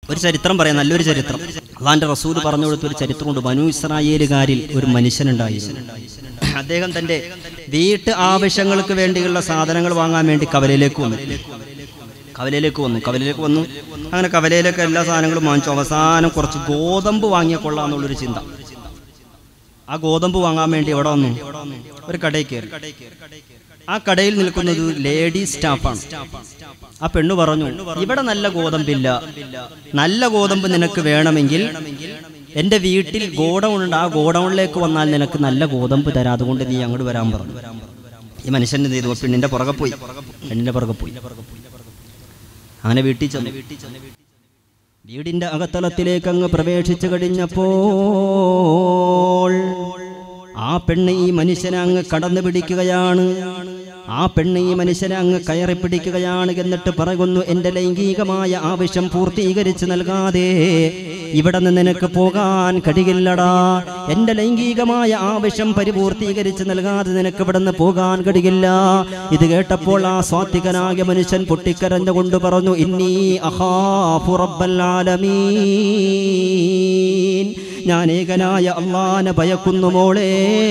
ഒരു ചരിത്രം പറയാം നല്ലൊരു ചരിത്രം അള്ളാന്റെ റസൂൽ പറഞ്ഞു കൊടുത്ത ഒരു ചരിത്രമുണ്ട് ബനു ഇസ്രായേലുകാരിൽ ഒരു മനുഷ്യനുണ്ടായിരുന്നു അദ്ദേഹം തന്റെ വീട്ട് ആവശ്യങ്ങൾക്ക് വേണ്ടിയുള്ള സാധനങ്ങൾ വാങ്ങാൻ വേണ്ടി കവലയിലേക്ക് വന്നു കവലയിലേക്ക് വന്നു കവലയിലേക്ക് വന്നു അങ്ങനെ കവലയിലേക്ക് എല്ലാ സാധനങ്ങളും വാങ്ങിച്ചു അവസാനം കുറച്ച് ഗോതമ്പ് വാങ്ങിയ കൊള്ളാന്നുള്ളൊരു ചിന്ത ആ ഗോതമ്പ് വാങ്ങാൻ വേണ്ടി എവിടെ വന്നു ഒരു കടയിൽ കയറി ആ കടയിൽ നിൽക്കുന്നത് ഒരു ലേഡി സ്റ്റാഫാണ് ആ പെണ്ണ് പറഞ്ഞു ഇവിടെ നല്ല ഗോതമ്പില്ല നല്ല ഗോതമ്പ് നിനക്ക് വേണമെങ്കിൽ എന്റെ വീട്ടിൽ ഗോഡൗൺ ഉണ്ട് ആ ഗോഡൗണിലേക്ക് വന്നാൽ നിനക്ക് നല്ല ഗോതമ്പ് തരാം അതുകൊണ്ട് നീ അങ്ങോട്ട് വരാൻ പറഞ്ഞു ഈ മനുഷ്യൻ എന്ത് ചെയ്തു പെണ്ണിന്റെ പുറകെ പോയി പെണ്ണിന്റെ പുറകെ പോയി അങ്ങനെ വീട്ടിൽ ചെന്നു വീടിന്റെ അകത്തളത്തിലേക്ക് അങ്ങ് പ്രവേശിച്ചു കഴിഞ്ഞപ്പോൾ ആ പെണ്ണ് ഈ മനുഷ്യനെ അങ്ങ് കടന്നു പിടിക്കുകയാണ് ആ പെണ്ണ് ഈ മനുഷ്യനെ അങ്ങ് കയറി പിടിക്കുകയാണ് എന്നിട്ട് പറയുന്നു എന്റെ ലൈംഗികമായ ആവശ്യം പൂർത്തീകരിച്ച് നൽകാതെ ഇവിടെ നിന്ന് നിനക്ക് പോകാൻ കഴിയില്ലടാ എന്റെ ലൈംഗികമായ ആവശ്യം പരിപൂർത്തീകരിച്ച് നൽകാതെ നിനക്ക് ഇവിടെ നിന്ന് പോകാൻ കഴിയില്ല ഇത് കേട്ടപ്പോൾ ആ സ്വാത്വികനായ മനുഷ്യൻ പൊട്ടിക്കരഞ്ഞുകൊണ്ട് പറഞ്ഞു ഇന്നീ അഹാഫു റബ്ബൽ ആലമീൻ ഞാൻ ഏകനായ അള്ളാനെ ഭയക്കുന്നു മോളെ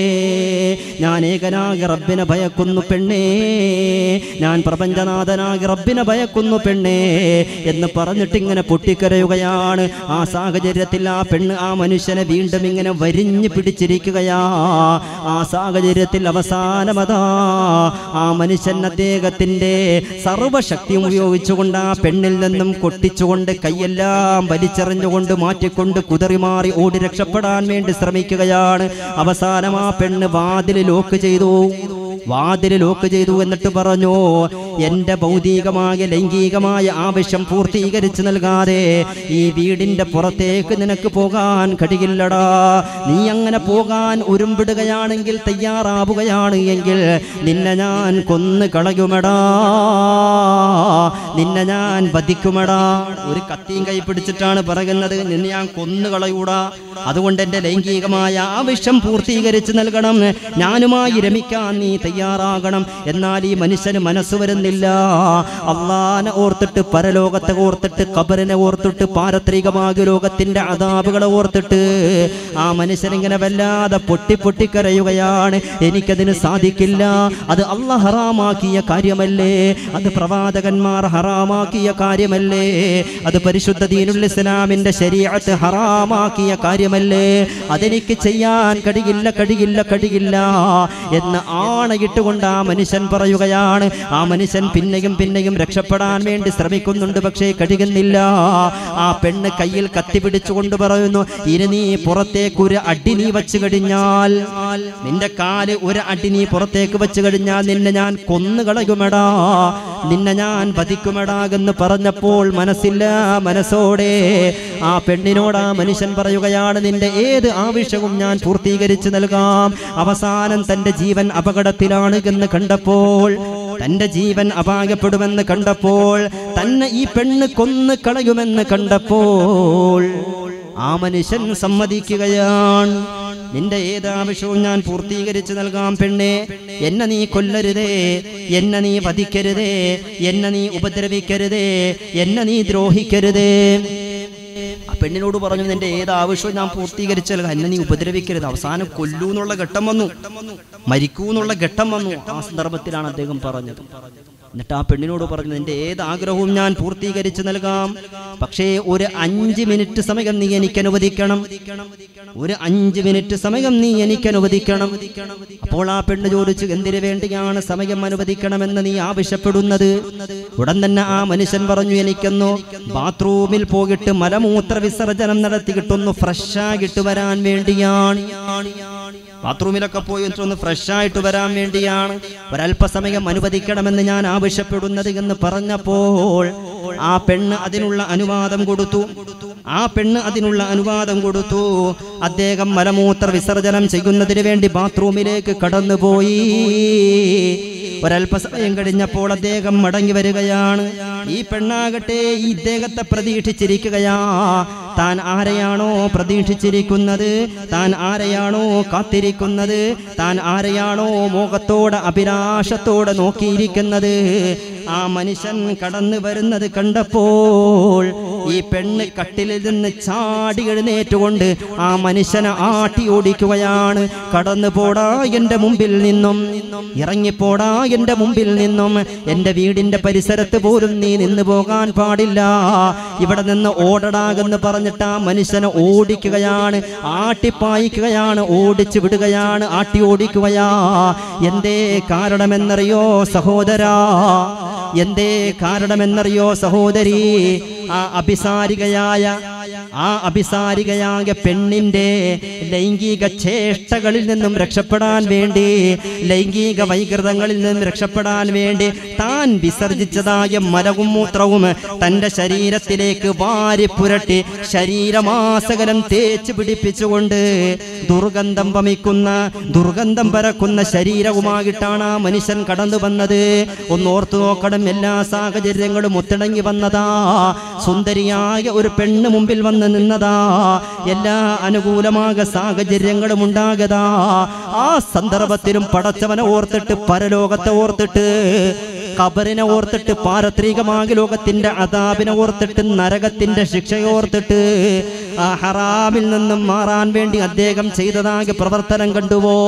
ഞാൻ ഏകനായ റബ്ബിനെ ഭയക്കുന്നു പെണ്ണേ ഞാൻ പ്രപഞ്ചനാഥനായ റബ്ബിനെ ഭയക്കുന്നു പെണ്ണേ എന്ന് പറഞ്ഞിട്ട് ഇങ്ങനെ പൊട്ടിക്കരയുകയാണ് ആ സാഹചര്യത്തിൽ ആ പെണ്ണ് ആ മനുഷ്യനെ വീണ്ടും ഇങ്ങനെ വരിഞ്ഞു പിടിച്ചിരിക്കുകയാ ആ സാഹചര്യത്തിൽ അവസാനമതാ ആ മനുഷ്യൻ അദ്ദേഹത്തിന്റെ സർവശക്തിയും ഉപയോഗിച്ചുകൊണ്ട് ആ പെണ്ണിൽ നിന്നും കൊട്ടിച്ചുകൊണ്ട് കൈയെല്ലാം വലിച്ചെറിഞ്ഞുകൊണ്ട് മാറ്റിക്കൊണ്ട് കുതറി മാറി ഓടി രക്ഷപ്പെടാൻ വേണ്ടി ശ്രമിക്കുകയാണ് അവസാനം ആ പെണ്ണ് വാതിൽ ലോക്ക് ചെയ്തു വാതിൽ ലോക്ക് ചെയ്തു എന്നിട്ട് പറഞ്ഞു എന്റെ ഭൗതികമായ ലൈംഗികമായ ആവശ്യം പൂർത്തീകരിച്ചു നൽകാതെ ഈ വീടിന്റെ പുറത്തേക്ക് നിനക്ക് പോകാൻ കഴിയില്ലടാ നീ അങ്ങനെ പോകാൻ ഉരുമ്പിടുകയാണെങ്കിൽ തയ്യാറാവുകയാണ് എങ്കിൽ നിന്നെ ഞാൻ കൊന്നു കളയുമെടാ നിന്നെ ഞാൻ വധിക്കുമെടാ ഒരു കത്തിയും കൈ പിടിച്ചിട്ടാണ് പറയുന്നത് നിന്നെ ഞാൻ കൊന്നു കളയൂടാ അതുകൊണ്ട് എന്റെ ലൈംഗികമായ ആവശ്യം പൂർത്തീകരിച്ചു നൽകണം ഞാനുമായി രമിക്കാൻ നീ തയ്യാറാകണം എന്നാൽ ഈ മനുഷ്യന് മനസ്സ് വരുന്നില്ല അള്ളാനെ ഓർത്തിട്ട് പരലോകത്തെ ഓർത്തിട്ട് കബറിനെ ഓർത്തിട്ട് പാരത്രികമായ ലോകത്തിന്റെ അതാപുകളെ ഓർത്തിട്ട് ആ മനുഷ്യനിങ്ങനെ വല്ലാതെ പൊട്ടി പൊട്ടിക്കരയുകയാണ് എനിക്കതിന് സാധിക്കില്ല അത് അല്ല ഹറാമാക്കിയ കാര്യമല്ലേ അത് പ്രവാചകന്മാർ ഹറാമാക്കിയ കാര്യമല്ലേ അത് പരിശുദ്ധ ദീനുൽ ഇസ്ലാമിന്റെ ശരീഅത്ത് ഹറാമാക്കിയ കാര്യമല്ലേ അതെനിക്ക് ചെയ്യാൻ കഴിയില്ല കഴിയില്ല കഴിയില്ല എന്ന് ആണയിട്ടുകൊണ്ട് ആ മനുഷ്യൻ പറയുകയാണ് ആ മനുഷ്യൻ പിന്നെയും പിന്നെയും രക്ഷപ്പെടാൻ വേണ്ടി ശ്രമിക്കുന്നുണ്ട് പക്ഷേ കഴിയുന്നില്ല ആ പെണ്ണ് കയ്യിൽ കത്തി പിടിച്ചുകൊണ്ട് പറയുന്നു ഇനി നീ പുറത്തേക്ക് ഒരു അടി നീ വെച്ച് കഴിഞ്ഞാൽ നിന്റെ കാല് ഒരു അടി നീ പുറത്തേക്ക് വെച്ച് കഴിഞ്ഞാൽ നിന്നെ ഞാൻ കൊന്നു കളയുമെടാ നിന്നെ ഞാൻ വധിക്കുമെടാ എന്ന് പറഞ്ഞപ്പോൾ മനസ്സില്ല മനസ്സോടെ ആ പെണ്ണിനോട് ആ മനുഷ്യൻ പറയുകയാണ് നിന്റെ ഏത് ആവശ്യവും ഞാൻ പൂർത്തീകരിച്ചു നൽകാം അവസാനം തന്റെ ജീവൻ അപകടത്തിലാണ് എന്ന് കണ്ടപ്പോൾ തന്റെ ജീവൻ അപാകപ്പെടുമെന്ന് കണ്ടപ്പോൾ തന്നെ ഈ പെണ്ണ് കൊന്നു കളയുമെന്ന് കണ്ടപ്പോൾ ആ മനുഷ്യൻ സമ്മതിക്കുകയാണ് നിന്റെ ഏതാവശ്യവും ഞാൻ പൂർത്തീകരിച്ചു നൽകാം പെണ്ണെ എന്നെ നീ കൊല്ലരുതേ എന്നെ നീ വധിക്കരുതേ എന്നെ നീ ഉപദ്രവിക്കരുതേ എന്നെ നീ ദ്രോഹിക്കരുതേ ആ പെണ്ണിനോട് പറഞ്ഞു നിന്റെ ഏത് ആവശ്യവും ഞാൻ പൂർത്തീകരിച്ചു നൽകാം എന്നെ നീ ഉപദ്രവിക്കരുത് അവസാനം കൊല്ലൂ എന്നുള്ള ഘട്ടം വന്നു മരിക്കൂ എന്നുള്ള ഘട്ടം വന്നു ആ സന്ദർഭത്തിലാണ് അദ്ദേഹം പറഞ്ഞത് എന്നിട്ട് ആ പെണ്ണിനോട് പറഞ്ഞു നിന്റെ ഏത് ആഗ്രഹവും ഞാൻ പൂർത്തീകരിച്ചു നൽകാം പക്ഷേ ഒരു അഞ്ച് മിനിറ്റ് സമയം നീ എനിക്ക് അനുവദിക്കണം ഒരു അഞ്ച് മിനിറ്റ് സമയം നീ എനിക്ക് അനുവദിക്കണം അപ്പോൾ ആ പെണ്ണ് ചോദിച്ചു എന്തിനു വേണ്ടിയാണ് സമയം അനുവദിക്കണമെന്ന് നീ ആവശ്യപ്പെടുന്നത് ഉടൻ തന്നെ ആ മനുഷ്യൻ പറഞ്ഞു എനിക്കൊന്നു ബാത്റൂമിൽ പോയിട്ട് മലമൂത്ര വിസർജനം നടത്തിയിട്ടൊന്ന് ഫ്രഷായിട്ട് വരാൻ വേണ്ടിയാണ് ബാത്റൂമിലൊക്കെ പോയി ഒന്ന് ഫ്രഷ് ആയിട്ട് വരാൻ വേണ്ടിയാണ് ഒരല്പസമയം അനുവദിക്കണമെന്ന് ഞാൻ ആവശ്യപ്പെടുന്നത് എന്ന് പറഞ്ഞപ്പോൾ ആ പെണ്ണ് അതിനുള്ള അനുവാദം കൊടുത്തു ആ പെണ്ണ് അതിനുള്ള അനുവാദം കൊടുത്തു അദ്ദേഹം മലമൂത്ര വിസർജനം ചെയ്യുന്നതിന് വേണ്ടി ബാത്റൂമിലേക്ക് കടന്നുപോയി ഒരല്പസമയം കഴിഞ്ഞപ്പോൾ അദ്ദേഹം മടങ്ങി വരികയാണ് ഈ പെണ്ണാകട്ടെ ഈ ഇദ്ദേഹത്തെ പ്രതീക്ഷിച്ചിരിക്കുകയാ താൻ ആരെയാണോ പ്രതീക്ഷിച്ചിരിക്കുന്നത് താൻ ആരെയാണോ കാത്തിരിക്കുന്നത് താൻ ആരെയാണോ മോഹത്തോടെ അഭിലാഷത്തോടെ നോക്കിയിരിക്കുന്നത് ആ മനുഷ്യൻ കടന്നു വരുന്നത് കണ്ടപ്പോൾ ഈ പെണ്ണ് കട്ടിലിൽ നിന്ന് ചാടി എഴുന്നേറ്റുകൊണ്ട് ആ മനുഷ്യനെ ആട്ടി ഓടിക്കുകയാണ് കടന്നു പോടാ എന്റെ മുമ്പിൽ നിന്നും ഇറങ്ങിപ്പോടാ എന്റെ മുമ്പിൽ നിന്നും എന്റെ വീടിന്റെ പരിസരത്ത് പോലും നീ നിന്ന് പോകാൻ പാടില്ല ഇവിടെ നിന്ന് ഓടടാകെന്ന് പറഞ്ഞിട്ട് ആ മനുഷ്യനെ ഓടിക്കുകയാണ് ആട്ടിപ്പായിക്കുകയാണ് ഓടിച്ചു വിടുകയാണ് ആട്ടി ഓടിക്കുകയാ എന്തേ കാരണമെന്നറിയോ സഹോദരാ എന്തേ കാരണമെന്നറിയോ സഹോദരി ആ അഭിസാരികയായ ആ അഭിസാരികയായ പെണ്ണിന്റെ ലൈംഗിക ചേഷ്ടകളിൽ നിന്നും രക്ഷപ്പെടാൻ വേണ്ടി ലൈംഗിക വൈകൃതങ്ങളിൽ നിന്നും രക്ഷപ്പെടാൻ വേണ്ടി താൻ വിസർജിച്ചതായ മലവും മൂത്രവും തന്റെ ശരീരത്തിലേക്ക് വാരി പുരട്ടി ശരീരമാസകലം തേച്ച് പിടിപ്പിച്ചുകൊണ്ട് ദുർഗന്ധം വമിക്കുന്ന ദുർഗന്ധം പരക്കുന്ന ശരീരവുമായിട്ടാണ് ആ മനുഷ്യൻ കടന്നു വന്നത് ഒന്ന് ഓർത്തു നോക്കണം എല്ലാ സാഹചര്യങ്ങളും ഒത്തിണങ്ങി വന്നതാ സുന്ദരിയായ ഒരു പെണ്ണ് മുമ്പിൽ വന്ന് നിന്നതാ എല്ലാ അനുകൂലമായ സാഹചര്യങ്ങളും ഉണ്ടാകതാ ആ സന്ദർഭത്തിലും പടച്ചവനെ ഓർത്തിട്ട് പരലോകത്തെ ഓർത്തിട്ട് കബറിനെ ഓർത്തിട്ട് പാരത്രികമായ ലോകത്തിന്റെ അതാപിനെ ഓർത്തിട്ട് നരകത്തിന്റെ ശിക്ഷയോർത്തിട്ട് ആ ഹറാമിൽ നിന്നും മാറാൻ വേണ്ടി അദ്ദേഹം ചെയ്തതായ പ്രവർത്തനം കണ്ടുവോ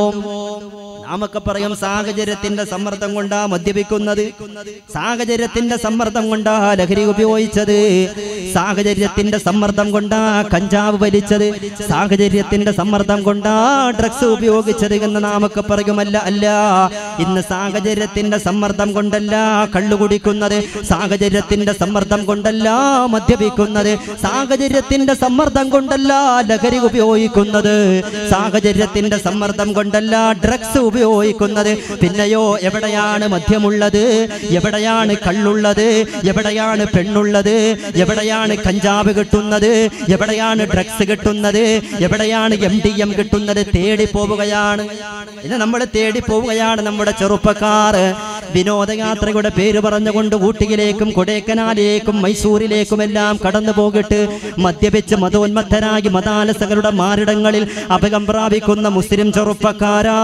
നാമൊക്കെ പറയും സാഹചര്യത്തിന്റെ സമ്മർദ്ദം കൊണ്ടാ മദ്യപിക്കുന്നത് സാഹചര്യത്തിന്റെ സമ്മർദ്ദം കൊണ്ടാ ലഹരി ഉപയോഗിച്ചത് സാഹചര്യത്തിന്റെ സമ്മർദ്ദം കൊണ്ടാ കഞ്ചാവ് വലിച്ചത് സാഹചര്യത്തിന്റെ സമ്മർദ്ദം കൊണ്ടാ ഡ്രഗ്സ് ഉപയോഗിച്ചത് എന്ന് നാമൊക്കെ പറയുമല്ല അല്ല ഇന്ന് സാഹചര്യത്തിന്റെ സമ്മർദ്ദം കൊണ്ടല്ല കള്ളു കുടിക്കുന്നത് സാഹചര്യത്തിന്റെ സമ്മർദ്ദം കൊണ്ടല്ല മദ്യപിക്കുന്നത് സാഹചര്യത്തിന്റെ സമ്മർദ്ദം കൊണ്ടല്ല ലഹരി ഉപയോഗിക്കുന്നത് സാഹചര്യത്തിന്റെ സമ്മർദ്ദം കൊണ്ടല്ല ഡ്രഗ്സ് ഉപയോഗിക്കുന്നത് പിന്നെയോ എവിടെയാണ് മദ്യമുള്ളത് എവിടെയാണ് കള്ളുള്ളത് എവിടെയാണ് പെണ്ണുള്ളത് എവിടെയാണ് കഞ്ചാവ് കിട്ടുന്നത് എവിടെയാണ് ഡ്രഗ്സ് കിട്ടുന്നത് എവിടെയാണ് എം ഡി എം കിട്ടുന്നത് തേടി പോവുകയാണ് ഇത് നമ്മൾ തേടി പോവുകയാണ് നമ്മുടെ ചെറുപ്പക്കാർ വിനോദയാത്രയുടെ പേര് പറഞ്ഞുകൊണ്ട് ഊട്ടിയിലേക്കും കൊടൈക്കനാലിലേക്കും മൈസൂരിലേക്കും എല്ലാം കടന്നു പോകിട്ട് മദ്യപിച്ച് മതോന്മത്തരായി മതാലസകളുടെ മാറിടങ്ങളിൽ അപകം പ്രാപിക്കുന്ന മുസ്ലിം ചെറുപ്പക്കാരാ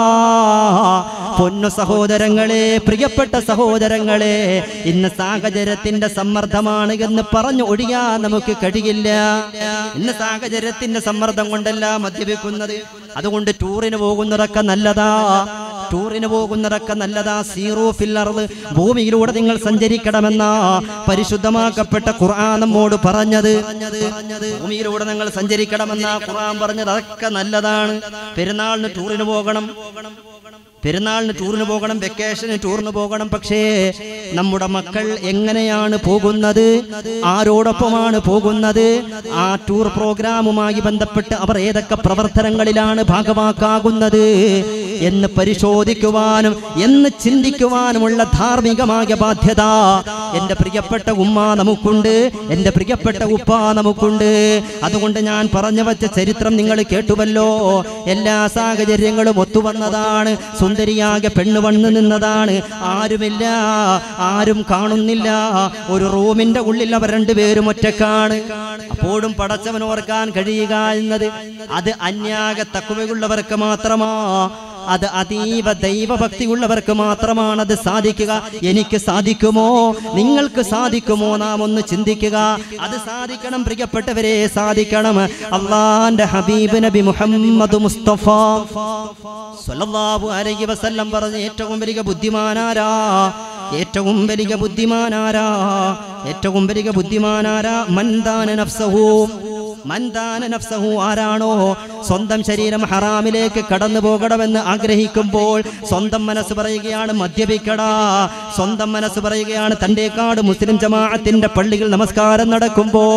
പൊന്നു സഹോദരങ്ങളെ പ്രിയപ്പെട്ട സഹോദരങ്ങളെ ഇന്ന് സാഹചര്യത്തിന്റെ സമ്മർദ്ദമാണ് എന്ന് പറഞ്ഞു ഒഴിയാൻ നമുക്ക് കഴിയില്ല ഇന്ന് സാഹചര്യത്തിന്റെ സമ്മർദ്ദം കൊണ്ടല്ല മദ്യപിക്കുന്നത് അതുകൊണ്ട് ടൂറിന് പോകുന്നതൊക്കെ നല്ലതാ ടൂറിന് പോകുന്നതൊക്കെ നല്ലതാ സീറോ ഫില്ലർവ് ഭൂമിയിലൂടെ നിങ്ങൾ സഞ്ചരിക്കണമെന്ന പരിശുദ്ധമാക്കപ്പെട്ട ഖുർആൻ നമ്മോട് പറഞ്ഞത് ഭൂമിയിലൂടെ നിങ്ങൾ സഞ്ചരിക്കണമെന്ന ഖുർആൻ പറഞ്ഞത് അതൊക്കെ നല്ലതാണ് പെരുന്നാളിന് ടൂറിന് പോകണം പെരുന്നാളിന് ടൂറിന് പോകണം വെക്കേഷന് ടൂറിന് പോകണം പക്ഷേ നമ്മുടെ മക്കൾ എങ്ങനെയാണ് പോകുന്നത് ആരോടൊപ്പമാണ് പോകുന്നത് ആ ടൂർ പ്രോഗ്രാമുമായി ബന്ധപ്പെട്ട് അവർ ഏതൊക്കെ പ്രവർത്തനങ്ങളിലാണ് ഭാഗമാക്കാകുന്നത് എന്ന് പരിശോധിക്കുവാനും എന്ന് ചിന്തിക്കുവാനുമുള്ള ധാർമ്മികമായ ബാധ്യത എന്റെ പ്രിയപ്പെട്ട ഉമ്മ നമുക്കുണ്ട് എന്റെ പ്രിയപ്പെട്ട ഉപ്പ നമുക്കുണ്ട് അതുകൊണ്ട് ഞാൻ പറഞ്ഞു വച്ച ചരിത്രം നിങ്ങൾ കേട്ടുവല്ലോ എല്ലാ സാഹചര്യങ്ങളും ഒത്തുവന്നതാണ് സുന്ദരിയാകെ പെണ്ണ് വന്നു നിന്നതാണ് ആരുമില്ല ആരും കാണുന്നില്ല ഒരു റൂമിന്റെ ഉള്ളിൽ അവർ രണ്ടുപേരും ഒറ്റക്കാണ് അപ്പോഴും പടച്ചവൻ ഓർക്കാൻ കഴിയുക എന്നത് അത് അന്യാക തക്കുവയുള്ളവർക്ക് മാത്രമാ അത് അതീവ ദൈവഭക്തിയുള്ളവർക്ക് മാത്രമാണ് അത് സാധിക്കുക എനിക്ക് സാധിക്കുമോ നിങ്ങൾക്ക് സാധിക്കുമോ നാം ഒന്ന് ചിന്തിക്കുക അത് സാധിക്കണം പ്രിയപ്പെട്ടവരെ സാധിക്കണം അള്ളാന്റെ ഹബീബ് നബി മുഹമ്മദ് മുസ്തഫ സ്വല്ലല്ലാഹു അലൈഹി വസല്ലം പറഞ്ഞ ഏറ്റവും വലിയ ബുദ്ധിമാനാരാ ഏറ്റവും വലിയ ബുദ്ധിമാനാരാ ഏറ്റവും വലിയ ബുദ്ധിമാനാരാ മന്ദാന നഫ്സഹു മന്ദാന നഫ്സഹു ആരാണോ സ്വന്തം ശരീരം ഹറാമിലേക്ക് കടന്നു പോകണമെന്ന് ആഗ്രഹിക്കുമ്പോൾ സ്വന്തം മനസ്സ് പറയുകയാണ് മദ്യപിക്കടാ സ്വന്തം മനസ്സ് പറയുകയാണ് തന്റെ കാട് മുസ്ലിം ജമാഅത്തിന്റെ പള്ളിയിൽ നമസ്കാരം നടക്കുമ്പോൾ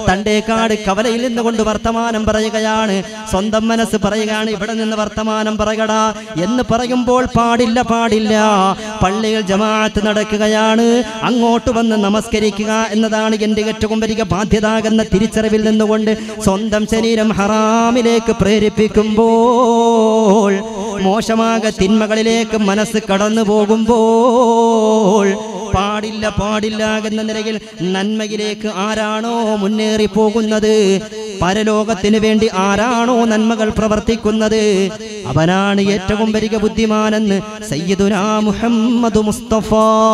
തണ്ടേക്കാട് കവലയിൽ നിന്നുകൊണ്ട് വർത്തമാനം പറയുകയാണ് സ്വന്തം മനസ്സ് പറയുകയാണ് ഇവിടെ നിന്ന് വർത്തമാനം പറയടാ എന്ന് പറയുമ്പോൾ പാടില്ല പാടില്ല പള്ളിയിൽ ജമാഅത്ത് നടക്കുകയാണ് അങ്ങോട്ട് വന്ന് നമസ്കരിക്കുക എന്നതാണ് എൻ്റെ ഏറ്റവും വലിയ ബാധ്യത എന്ന തിരിച്ചറിവിൽ നിന്നുകൊണ്ട് സ്വന്തം ശരീരം ഹറാമിലേക്ക് പ്രേരിപ്പിക്കുമ്പോൾ മോശമാക തിന്മകളിലേക്ക് മനസ്സ് കടന്നു പോകുമ്പോൾ പാടില്ല പാടില്ല എന്ന നിലയിൽ നന്മയിലേക്ക് ആരാണോ മുന്നേറി പോകുന്നത് പരലോകത്തിന് വേണ്ടി ആരാണോ നന്മകൾ പ്രവർത്തിക്കുന്നത് അവനാണ് ഏറ്റവും വലിയ ബുദ്ധിമാനെന്ന് സയ്യിദുനാ മുഹമ്മദ് മുസ്തഫ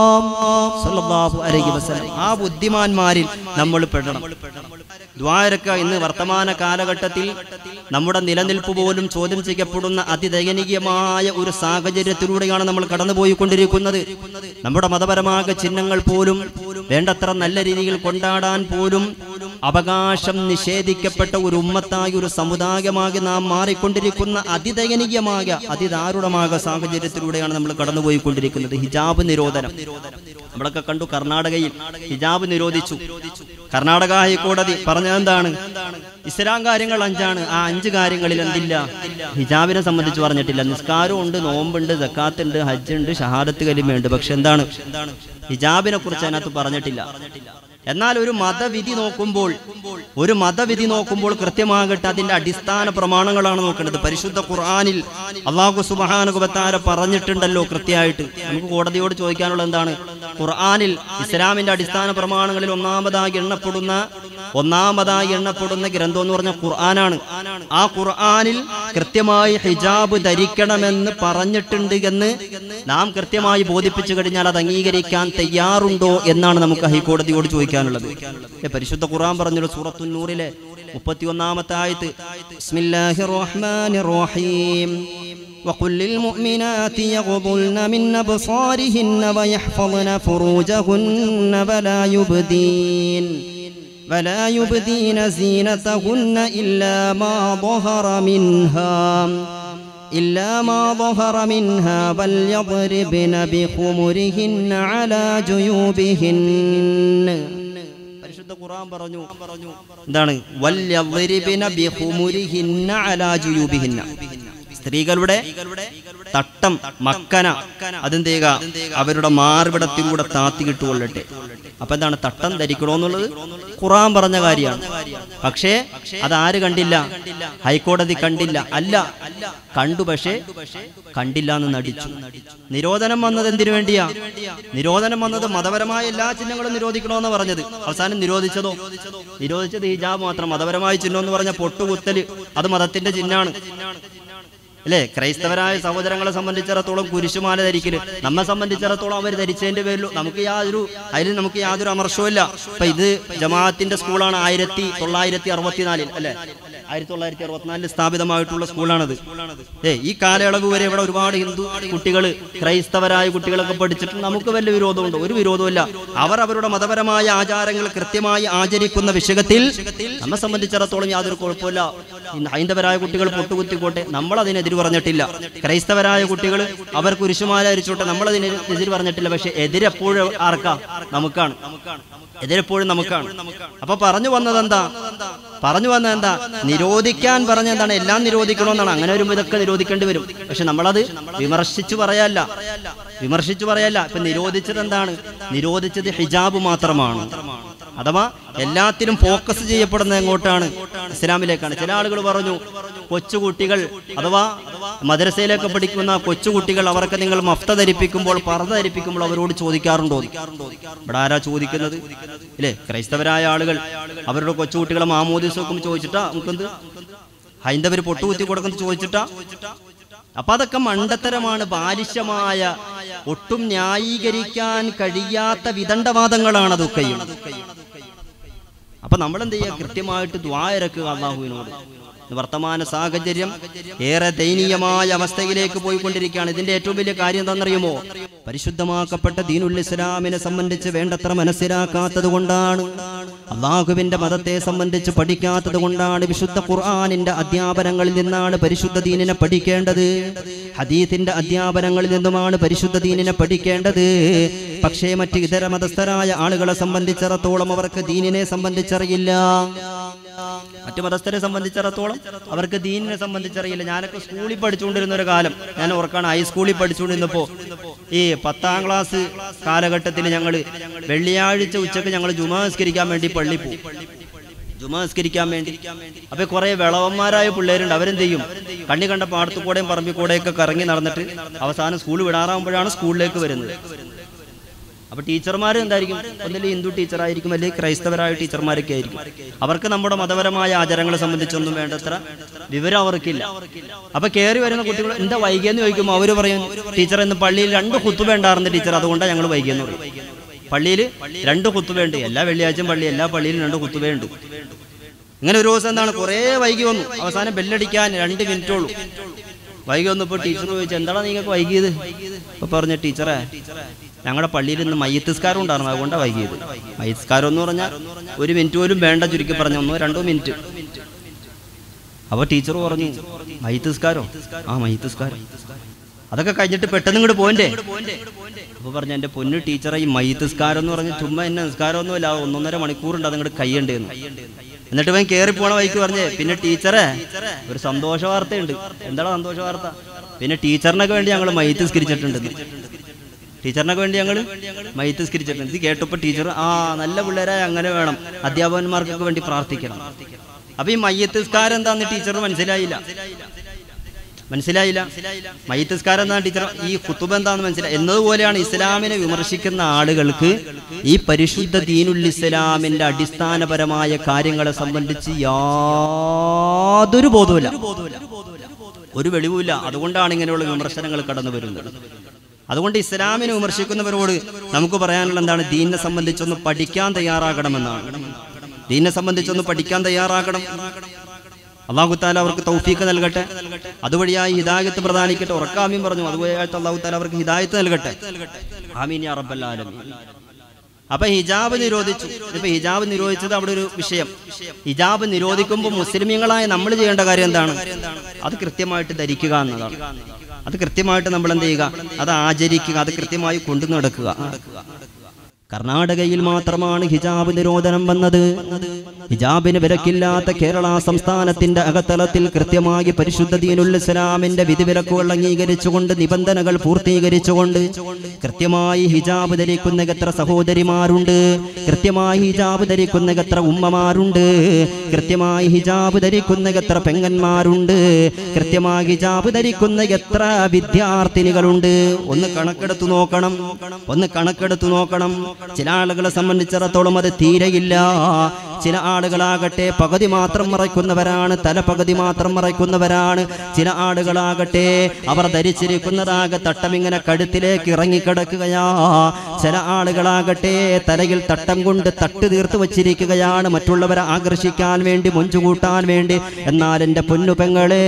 സല്ലല്ലാഹു അലൈഹി വസല്ലം ആ ബുദ്ധിമാന്മാരിൽ നമ്മൾ പെടണം ദ്വാരക്ക ഇന്ന് വർത്തമാന കാലഘട്ടത്തിൽ നമ്മുടെ നിലനിൽപ്പ് പോലും ചോദ്യം ചെയ്യപ്പെടുന്ന അതിദയനീയമായ ഒരു സാഹചര്യത്തിലൂടെയാണ് നമ്മൾ കടന്നുപോയിക്കൊണ്ടിരിക്കുന്നത് നമ്മുടെ മതപരമായ ചിഹ്നങ്ങൾ പോലും വേണ്ടത്ര നല്ല രീതിയിൽ കൊണ്ടാടാൻ പോലും അവകാശം നിഷേധിക്കപ്പെട്ട ഒരു ഉമ്മത്തായ ഒരു സമുദായമാകി നാം മാറിക്കൊണ്ടിരിക്കുന്ന അതിദയനീയമായ അതിദാരുണമായ സാഹചര്യത്തിലൂടെയാണ് നമ്മൾ കടന്നുപോയിക്കൊണ്ടിരിക്കുന്നത് ഹിജാബ് നിരോധനം നമ്മളൊക്കെ കണ്ടു കർണാടകയിൽ ഹിജാബ് നിരോധിച്ചു കർണാടക ഹൈക്കോടതി പറഞ്ഞതെന്താണ് ഇസ്ലാം കാര്യങ്ങൾ അഞ്ചാണ് ആ അഞ്ച് കാര്യങ്ങളിൽ എന്തില്ല ഹിജാബിനെ സംബന്ധിച്ച് പറഞ്ഞിട്ടില്ല നിസ്കാരം ഉണ്ട് നോമ്പുണ്ട് ജക്കാത്തുണ്ട് ഹജ്ജ് ഉണ്ട് ഷഹാദത്ത് കലിമയുണ്ട് പക്ഷെ എന്താണ് ഹിജാബിനെ കുറിച്ച് അതിനകത്ത് പറഞ്ഞിട്ടില്ല എന്നാൽ ഒരു മതവിധി നോക്കുമ്പോൾ ഒരു മതവിധി നോക്കുമ്പോൾ കൃത്യമാകട്ടെ അതിന്റെ അടിസ്ഥാന പ്രമാണങ്ങളാണ് നോക്കേണ്ടത് പരിശുദ്ധ ഖുർആനിൽ അള്ളാഹു സുബഹാനുഗബത്താര പറഞ്ഞിട്ടുണ്ടല്ലോ കൃത്യമായിട്ട് നമുക്ക് കോടതിയോട് ചോദിക്കാനുള്ള എന്താണ് ഖുർആനിൽ ഇസ്ലാമിന്റെ അടിസ്ഥാന പ്രമാണങ്ങളിൽ ഒന്നാമതായി എണ്ണപ്പെടുന്ന ഒന്നാമതായി എണ്ണപ്പെടുന്ന ഗ്രന്ഥം എന്ന് പറഞ്ഞ ഖുർആനാണ് ആ ഖുർആനിൽ കൃത്യമായി ഹിജാബ് ധരിക്കണമെന്ന് പറഞ്ഞിട്ടുണ്ട് എന്ന് നാം കൃത്യമായി ബോധിപ്പിച്ചു കഴിഞ്ഞാൽ അത് അംഗീകരിക്കാൻ തയ്യാറുണ്ടോ എന്നാണ് നമുക്ക് ഹൈക്കോടതിയോട് ചോദിക്കാനുള്ളത് ഏ, പരിശുദ്ധ ഖുർആൻ പറഞ്ഞൊരു സൂറത്തു നൂറിലെ മുപ്പത്തിയൊന്നാമത്തെ ആയത്ത് ബിസ്മില്ലാഹിർ റഹ്മാനിർ റഹീം وقل للمؤمنات يغضلن من أبصارهن ويحفظن فروجهن ولا يبدين ولا يبدين زينتهن إلا ما ظهر منها إلا ما ظهر منها وليضربن بخمرهن على جيوبهن പരിശുദ്ധ ഖുർആൻ പറഞ്ഞു എന്താണ് വല്യദ്രിബിന ബിഖുമുരിഹിന്ന അലാ ജുയൂബിഹിന്ന സ്ത്രീകളുടെ തട്ടം മക്കന അതെന്ത് ചെയ്യുക അവരുടെ മാർവിടത്തിലൂടെ താത്തിക്കിട്ടുകൊള്ളട്ടെ അപ്പൊ എന്താണ് തട്ടം ധരിക്കണോന്നുള്ളത് ഖുറാൻ പറഞ്ഞ കാര്യമാണ് പക്ഷേ അതാര് കണ്ടില്ല ഹൈക്കോടതി കണ്ടില്ല അല്ല കണ്ടു പക്ഷേ കണ്ടില്ല എന്ന് നടിച്ചു നിരോധനം വന്നത് എന്തിനു വേണ്ടിയാ നിരോധനം വന്നത് മതപരമായ എല്ലാ ചിഹ്നങ്ങളും നിരോധിക്കണമെന്ന് പറഞ്ഞത് അവസാനം നിരോധിച്ചതോ നിരോധിച്ചത് ഹിജാബ് മാത്രം മതപരമായ ചിഹ്നം എന്ന് പറഞ്ഞ പൊട്ടുകുത്തല് അത് മതത്തിന്റെ ചിഹ്നമാണ് അല്ലേ ക്രൈസ്തവരായ സഹോദരങ്ങളെ സംബന്ധിച്ചിടത്തോളം കുരിശുമാല ധരിക്കല് നമ്മെ സംബന്ധിച്ചിടത്തോളം അവർ ധരിച്ചതിന്റെ പേരിൽ നമുക്ക് യാതൊരു അതിൽ നമുക്ക് യാതൊരു അമർഷവും ഇല്ല ഇപ്പൊ ഇത് ജമാഅത്തിന്റെ സ്കൂളാണ് ആയിരത്തി തൊള്ളായിരത്തി അറുപത്തിനാലിൽ അല്ലെ ആയിരത്തി തൊള്ളായിരത്തി അറുപത്തിനാലിൽ സ്ഥാപിതമായിട്ടുള്ള സ്കൂളാണിത് ഏ ഈ കാലയളവ് വരെ ഇവിടെ ഒരുപാട് ഹിന്ദു കുട്ടികൾ ക്രൈസ്തവരായ കുട്ടികളൊക്കെ പഠിച്ചിട്ട് നമുക്ക് വല്ല വിരോധമുണ്ടോ ഒരു വിരോധമില്ല അവർ അവരുടെ മതപരമായ ആചാരങ്ങൾ കൃത്യമായി ആചരിക്കുന്ന വിഷയത്തിൽ നമ്മെ സംബന്ധിച്ചിടത്തോളം യാതൊരു കുഴപ്പമില്ല ഈ ഹൈന്ദവരായ കുട്ടികൾ പൊട്ടുകുത്തിക്കോട്ടെ നമ്മൾ അതിനെതിര് പറഞ്ഞിട്ടില്ല ക്രൈസ്തവരായ കുട്ടികൾ അവർ കുരിശുമാല ധരിച്ചോട്ടെ നമ്മൾ അതിന് എതിര് പറഞ്ഞിട്ടില്ല പക്ഷെ എതിരെപ്പോഴും ആർക്കാ നമുക്കാണ് എതിരെപ്പോഴും നമുക്കാണ് അപ്പൊ പറഞ്ഞു വന്നത് എന്താ പറഞ്ഞു വന്നത് എന്താ നിരോധിക്കാൻ പറഞ്ഞ എന്താണ് എല്ലാം നിരോധിക്കണമെന്നാണ് അങ്ങനെ വരുമ്പോൾ ഇതൊക്കെ നിരോധിക്കേണ്ടി വരും പക്ഷെ നമ്മളത് വിമർശിച്ചു പറയല്ല വിമർശിച്ചു പറയല്ല ഇപ്പൊ നിരോധിച്ചത് എന്താണ് നിരോധിച്ചത് ഹിജാബ് മാത്രമാണ് അഥവാ എല്ലാത്തിനും ഫോക്കസ് ചെയ്യപ്പെടുന്നത് എങ്ങോട്ടാണ് ഇസ്ലാമിലേക്കാണ് ചില ആളുകൾ പറഞ്ഞു കൊച്ചുകുട്ടികൾ അഥവാ മദ്രസയിലൊക്കെ പഠിക്കുന്ന കൊച്ചുകുട്ടികൾ അവർക്ക് നിങ്ങൾ മഫ്ത ധരിപ്പിക്കുമ്പോൾ പർദ്ദ ധരിപ്പിക്കുമ്പോൾ അവരോട് ചോദിക്കാറുണ്ടോ ഇവിടെ ആരാ ചോദിക്കുന്നത് ഇല്ലേ ക്രൈസ്തവരായ ആളുകൾ അവരുടെ കൊച്ചുകുട്ടികളെ മാമോദിസൊക്കെ ചോദിച്ചിട്ടാ നമുക്കെന്ത് ഹൈന്ദവർ പൊട്ടുകുത്തി കൊടുക്കുന്നത് ചോദിച്ചിട്ടാ അപ്പൊ അതൊക്കെ മണ്ടത്തരമാണ് ബാലിശമായ ഒട്ടും ന്യായീകരിക്കാൻ കഴിയാത്ത വിദണ്ഡവാദങ്ങളാണ് അതൊക്കെയും അപ്പൊ നമ്മൾ എന്ത് ചെയ്യുക കൃത്യമായിട്ട് ദ്വാരക്കുക അള്ളാഹുവിനോട് വർത്തമാന സാഹചര്യം ഏറെ ദയനീയമായ അവസ്ഥയിലേക്ക് പോയിക്കൊണ്ടിരിക്കുകയാണ് ഇതിന്റെ ഏറ്റവും വലിയ കാര്യം എന്താണെന്നറിയുമോ പരിശുദ്ധമാക്കപ്പെട്ട ദീനുൽ ഇസ്ലാമിനെ സംബന്ധിച്ച് വേണ്ടത്ര മനസ്സിലാക്കാത്തത് കൊണ്ടാണ് അള്ളാഹുവിന്റെ മതത്തെ സംബന്ധിച്ച് പഠിക്കാത്തത് കൊണ്ടാണ് വിശുദ്ധ ഖുർആാനിന്റെ അധ്യാപനങ്ങളിൽ നിന്നാണ് പരിശുദ്ധ ദീനിനെ പഠിക്കേണ്ടത് ഹദീത്തിന്റെ അധ്യാപനങ്ങളിൽ നിന്നുമാണ് പരിശുദ്ധ ദീനിനെ പഠിക്കേണ്ടത് പക്ഷേ മറ്റ് ഇതര മതസ്ഥരായ ആളുകളെ സംബന്ധിച്ചിടത്തോളം അവർക്ക് ദീനിനെ സംബന്ധിച്ചറിയില്ല മറ്റു മതസ്ഥരെ സംബന്ധിച്ചിടത്തോളം അവർക്ക് ദീനിനെ സംബന്ധിച്ചറിയില്ല ഞാനൊക്കെ സ്കൂളിൽ പഠിച്ചുകൊണ്ടിരുന്ന ഒരു കാലം ഞാൻ ഓർക്കാണ് ഹൈസ്കൂളിൽ പഠിച്ചുകൊണ്ടിരുന്നപ്പോ ഈ പത്താം ക്ലാസ് കാലഘട്ടത്തിൽ ഞങ്ങൾ വെള്ളിയാഴ്ച ഉച്ചക്ക് ഞങ്ങൾ ജുമാസ്കരിക്കാൻ വേണ്ടി പള്ളി പോകും ജുമാസ്കരിക്കാൻ വേണ്ടി അപ്പൊ കുറെ വിളവന്മാരായ പിള്ളേരുണ്ട് അവരെന്ത് ചെയ്യും കണ്ണി കണ്ട പാടത്തു കൂടെയും പറമ്പിൽ കൂടെയൊക്കെ കറങ്ങി നടന്നിട്ട് അവസാനം സ്കൂൾ വിടാറാകുമ്പോഴാണ് സ്കൂളിലേക്ക് വരുന്നത് അപ്പൊ ടീച്ചർമാർ എന്തായിരിക്കും ഒന്നില്ലെങ്കിൽ ഹിന്ദു ടീച്ചറായിരിക്കും അല്ലെങ്കിൽ ക്രൈസ്തവരായ ടീച്ചർമാരൊക്കെ ആയിരിക്കും അവർക്ക് നമ്മുടെ മതപരമായ ആചാരങ്ങളെ സംബന്ധിച്ചൊന്നും വേണ്ടത്ര വിവരം അവർക്കില്ല അപ്പൊ കയറി വരുന്ന കുട്ടികൾ എന്താ വൈകിയെന്ന് ചോദിക്കുമ്പോൾ അവർ പറയും ടീച്ചർ ഇന്ന് പള്ളിയിൽ രണ്ട് കുത്തു വേണ്ടായിരുന്നു ടീച്ചർ അതുകൊണ്ടാണ് ഞങ്ങൾ വൈകിയെന്ന് പറയും പള്ളിയിൽ രണ്ട് കുത്തുവേണ്ട് എല്ലാ വെള്ളിയാഴ്ചയും പള്ളി എല്ലാ പള്ളിയിലും രണ്ട് കുത്തുവേണ്ട് ഇങ്ങനെ ഒരു ദിവസം എന്താണ് കുറേ വൈകി വന്നു അവസാനം ബെല്ലടിക്കാൻ രണ്ട് മിനിറ്റോളൂ വൈകി വന്നപ്പോൾ ടീച്ചർ ചോദിച്ചു എന്താണ് നിങ്ങൾക്ക് വൈകിയത് അപ്പൊ പറഞ്ഞ ടീച്ചറെ ഞങ്ങളുടെ പള്ളിയിൽ ഇന്ന് മയ്യത്തിസ്കാരം ഉണ്ടായിരുന്നു അതുകൊണ്ടാണ് വൈകിയത് മയ്യത്തിസ്കാരം എന്ന് പറഞ്ഞാൽ ഒരു മിനിറ്റ് പോലും വേണ്ട ചുരുക്കി പറഞ്ഞു ഒന്നോ രണ്ടോ മിനിറ്റ് അപ്പൊ ടീച്ചർ പറഞ്ഞു മയ്യത്തിസ്കാരോ ആ മയ്യത്തിസ്കാരം അതൊക്കെ കഴിഞ്ഞിട്ട് പെട്ടെന്ന് ഇങ്ങോട്ട് പോയിന്റെ അപ്പൊ പറഞ്ഞു എന്റെ പൊന്നു ടീച്ചറെ ഈ മയ്യത്തിസ്കാരം എന്ന് പറഞ്ഞ് ചുമ്മാ എന്നെ നിസ്കാരമൊന്നുമില്ല ഒന്നൊന്നര മണിക്കൂറുണ്ട് അത് ഇങ്ങോട്ട് കൈയുണ്ടെന്ന് എന്നിട്ട് ഇവൻ കയറി പോണ വഴിക്ക് പറഞ്ഞേ പിന്നെ ടീച്ചറെ ഒരു സന്തോഷ വാർത്തയുണ്ട് എന്താണ് സന്തോഷ വാർത്ത പിന്നെ ടീച്ചറിനൊക്കെ വേണ്ടി ഞങ്ങൾ മയ്യത്തിസ്കരിച്ചിട്ടുണ്ട് ടീച്ചറിനൊക്കെ വേണ്ടി ഞങ്ങൾ മയ്യത്തിസ്കരിച്ചിട്ടുണ്ട് ഇത് കേട്ടപ്പോൾ ടീച്ചർ ആ നല്ല പിള്ളേരായ അങ്ങനെ വേണം അധ്യാപകന്മാർക്കൊക്കെ വേണ്ടി പ്രാർത്ഥിക്കണം അപ്പൊ ഈ മയ്യത്തിസ്കാരം എന്താന്ന് ടീച്ചറിന് മനസ്സിലായില്ല മനസ്സിലായില്ല മയ്യത്തിസ്കാരം എന്താണ് ടീച്ചർ ഈ കുത്തുബ എന്താന്ന് മനസ്സിലായി എന്നതുപോലെയാണ് ഇസ്ലാമിനെ വിമർശിക്കുന്ന ആളുകൾക്ക് ഈ പരിശുദ്ധ ദീനുൽ ഇസ്ലാമിന്റെ അടിസ്ഥാനപരമായ കാര്യങ്ങളെ സംബന്ധിച്ച് യാതൊരു ബോധവുമില്ല ഒരു വെളിവുമില്ല അതുകൊണ്ടാണ് ഇങ്ങനെയുള്ള വിമർശനങ്ങൾ കടന്നു വരുന്നത് അതുകൊണ്ട് ഇസ്ലാമിനെ വിമർശിക്കുന്നവരോട് നമുക്ക് പറയാനുള്ള എന്താണ് ദീനിനെ സംബന്ധിച്ചൊന്ന് പഠിക്കാൻ തയ്യാറാകണമെന്നാണ് ദീനിനെ സംബന്ധിച്ചൊന്ന് പഠിക്കാൻ തയ്യാറാകണം അള്ളാഹു താല അവർക്ക് തൗഫീക്ക് നൽകട്ടെ അതുവഴിയായി ഹിദായത്ത് പ്രദാനിക്കട്ടെ ഉറക്കാമീൻ പറഞ്ഞു അതുവഴിയായിട്ട് അള്ളാഹു താല അവർക്ക് ഹിദായത്ത് നൽകട്ടെ ആമീൻ യാ റബ്ബൽ ആലമീൻ അപ്പൊ ഹിജാബ് നിരോധിച്ചു ഇപ്പൊ ഹിജാബ് നിരോധിച്ചത് അവിടെ ഒരു വിഷയം ഹിജാബ് നിരോധിക്കുമ്പോൾ മുസ്ലിമീങ്ങളായ നമ്മൾ ചെയ്യേണ്ട കാര്യം എന്താണ് അത് കൃത്യമായിട്ട് ധരിക്കുക എന്നതാണ് അത് കൃത്യമായിട്ട് നമ്മൾ എന്ത് ചെയ്യുക അത് ആചരിക്കുക അത് കൃത്യമായി കൊണ്ടു നടക്കുക കർണാടകയിൽ മാത്രമാണ് ഹിജാബ് നിരോധനം വന്നത് ഹിജാബിന് വിലക്കില്ലാത്ത കേരള സംസ്ഥാനത്തിന്റെ അകത്തളത്തിൽ കൃത്യമായി പരിശുദ്ധ ദീനുൽ ഇസ്ലാമിന്റെ വിധിവിലക്കുകൾ അംഗീകരിച്ചുകൊണ്ട് നിബന്ധനകൾ പൂർത്തീകരിച്ചുകൊണ്ട് കൃത്യമായി ഹിജാബ് ധരിക്കുന്ന എത്ര സഹോദരിമാരുണ്ട് കൃത്യമായി ഹിജാബ് ധരിക്കുന്ന എത്ര ഉമ്മമാരുണ്ട് കൃത്യമായി ഹിജാബ് ധരിക്കുന്ന എത്ര പെങ്ങന്മാരുണ്ട് കൃത്യമായി ഹിജാബ് ധരിക്കുന്ന എത്ര വിദ്യാർത്ഥിനികളുണ്ട് ഒന്ന് കണക്കെടുത്തു നോക്കണം ഒന്ന് കണക്കെടുത്തു നോക്കണം ചില ആളുകളെ സംബന്ധിച്ചിടത്തോളം അത് തീരെയില്ല ചില ആളുകളാകട്ടെ പകുതി മാത്രം മറയ്ക്കുന്നവരാണ് തല പകുതി മാത്രം മറയ്ക്കുന്നവരാണ് ചില ആളുകളാകട്ടെ അവർ ധരിച്ചിരിക്കുന്നതാകെ തട്ടം ഇങ്ങനെ കഴുത്തിലേക്ക് ഇറങ്ങിക്കിടക്കുകയാ ചില ആളുകളാകട്ടെ തലയിൽ തട്ടം കൊണ്ട് തട്ട് തീർത്ത് വച്ചിരിക്കുകയാണ് മറ്റുള്ളവരെ ആകർഷിക്കാൻ വേണ്ടി മുഞ്ചുകൂട്ടാൻ വേണ്ടി എന്നാൽ എൻ്റെ പൊന്നുപെങ്ങളെ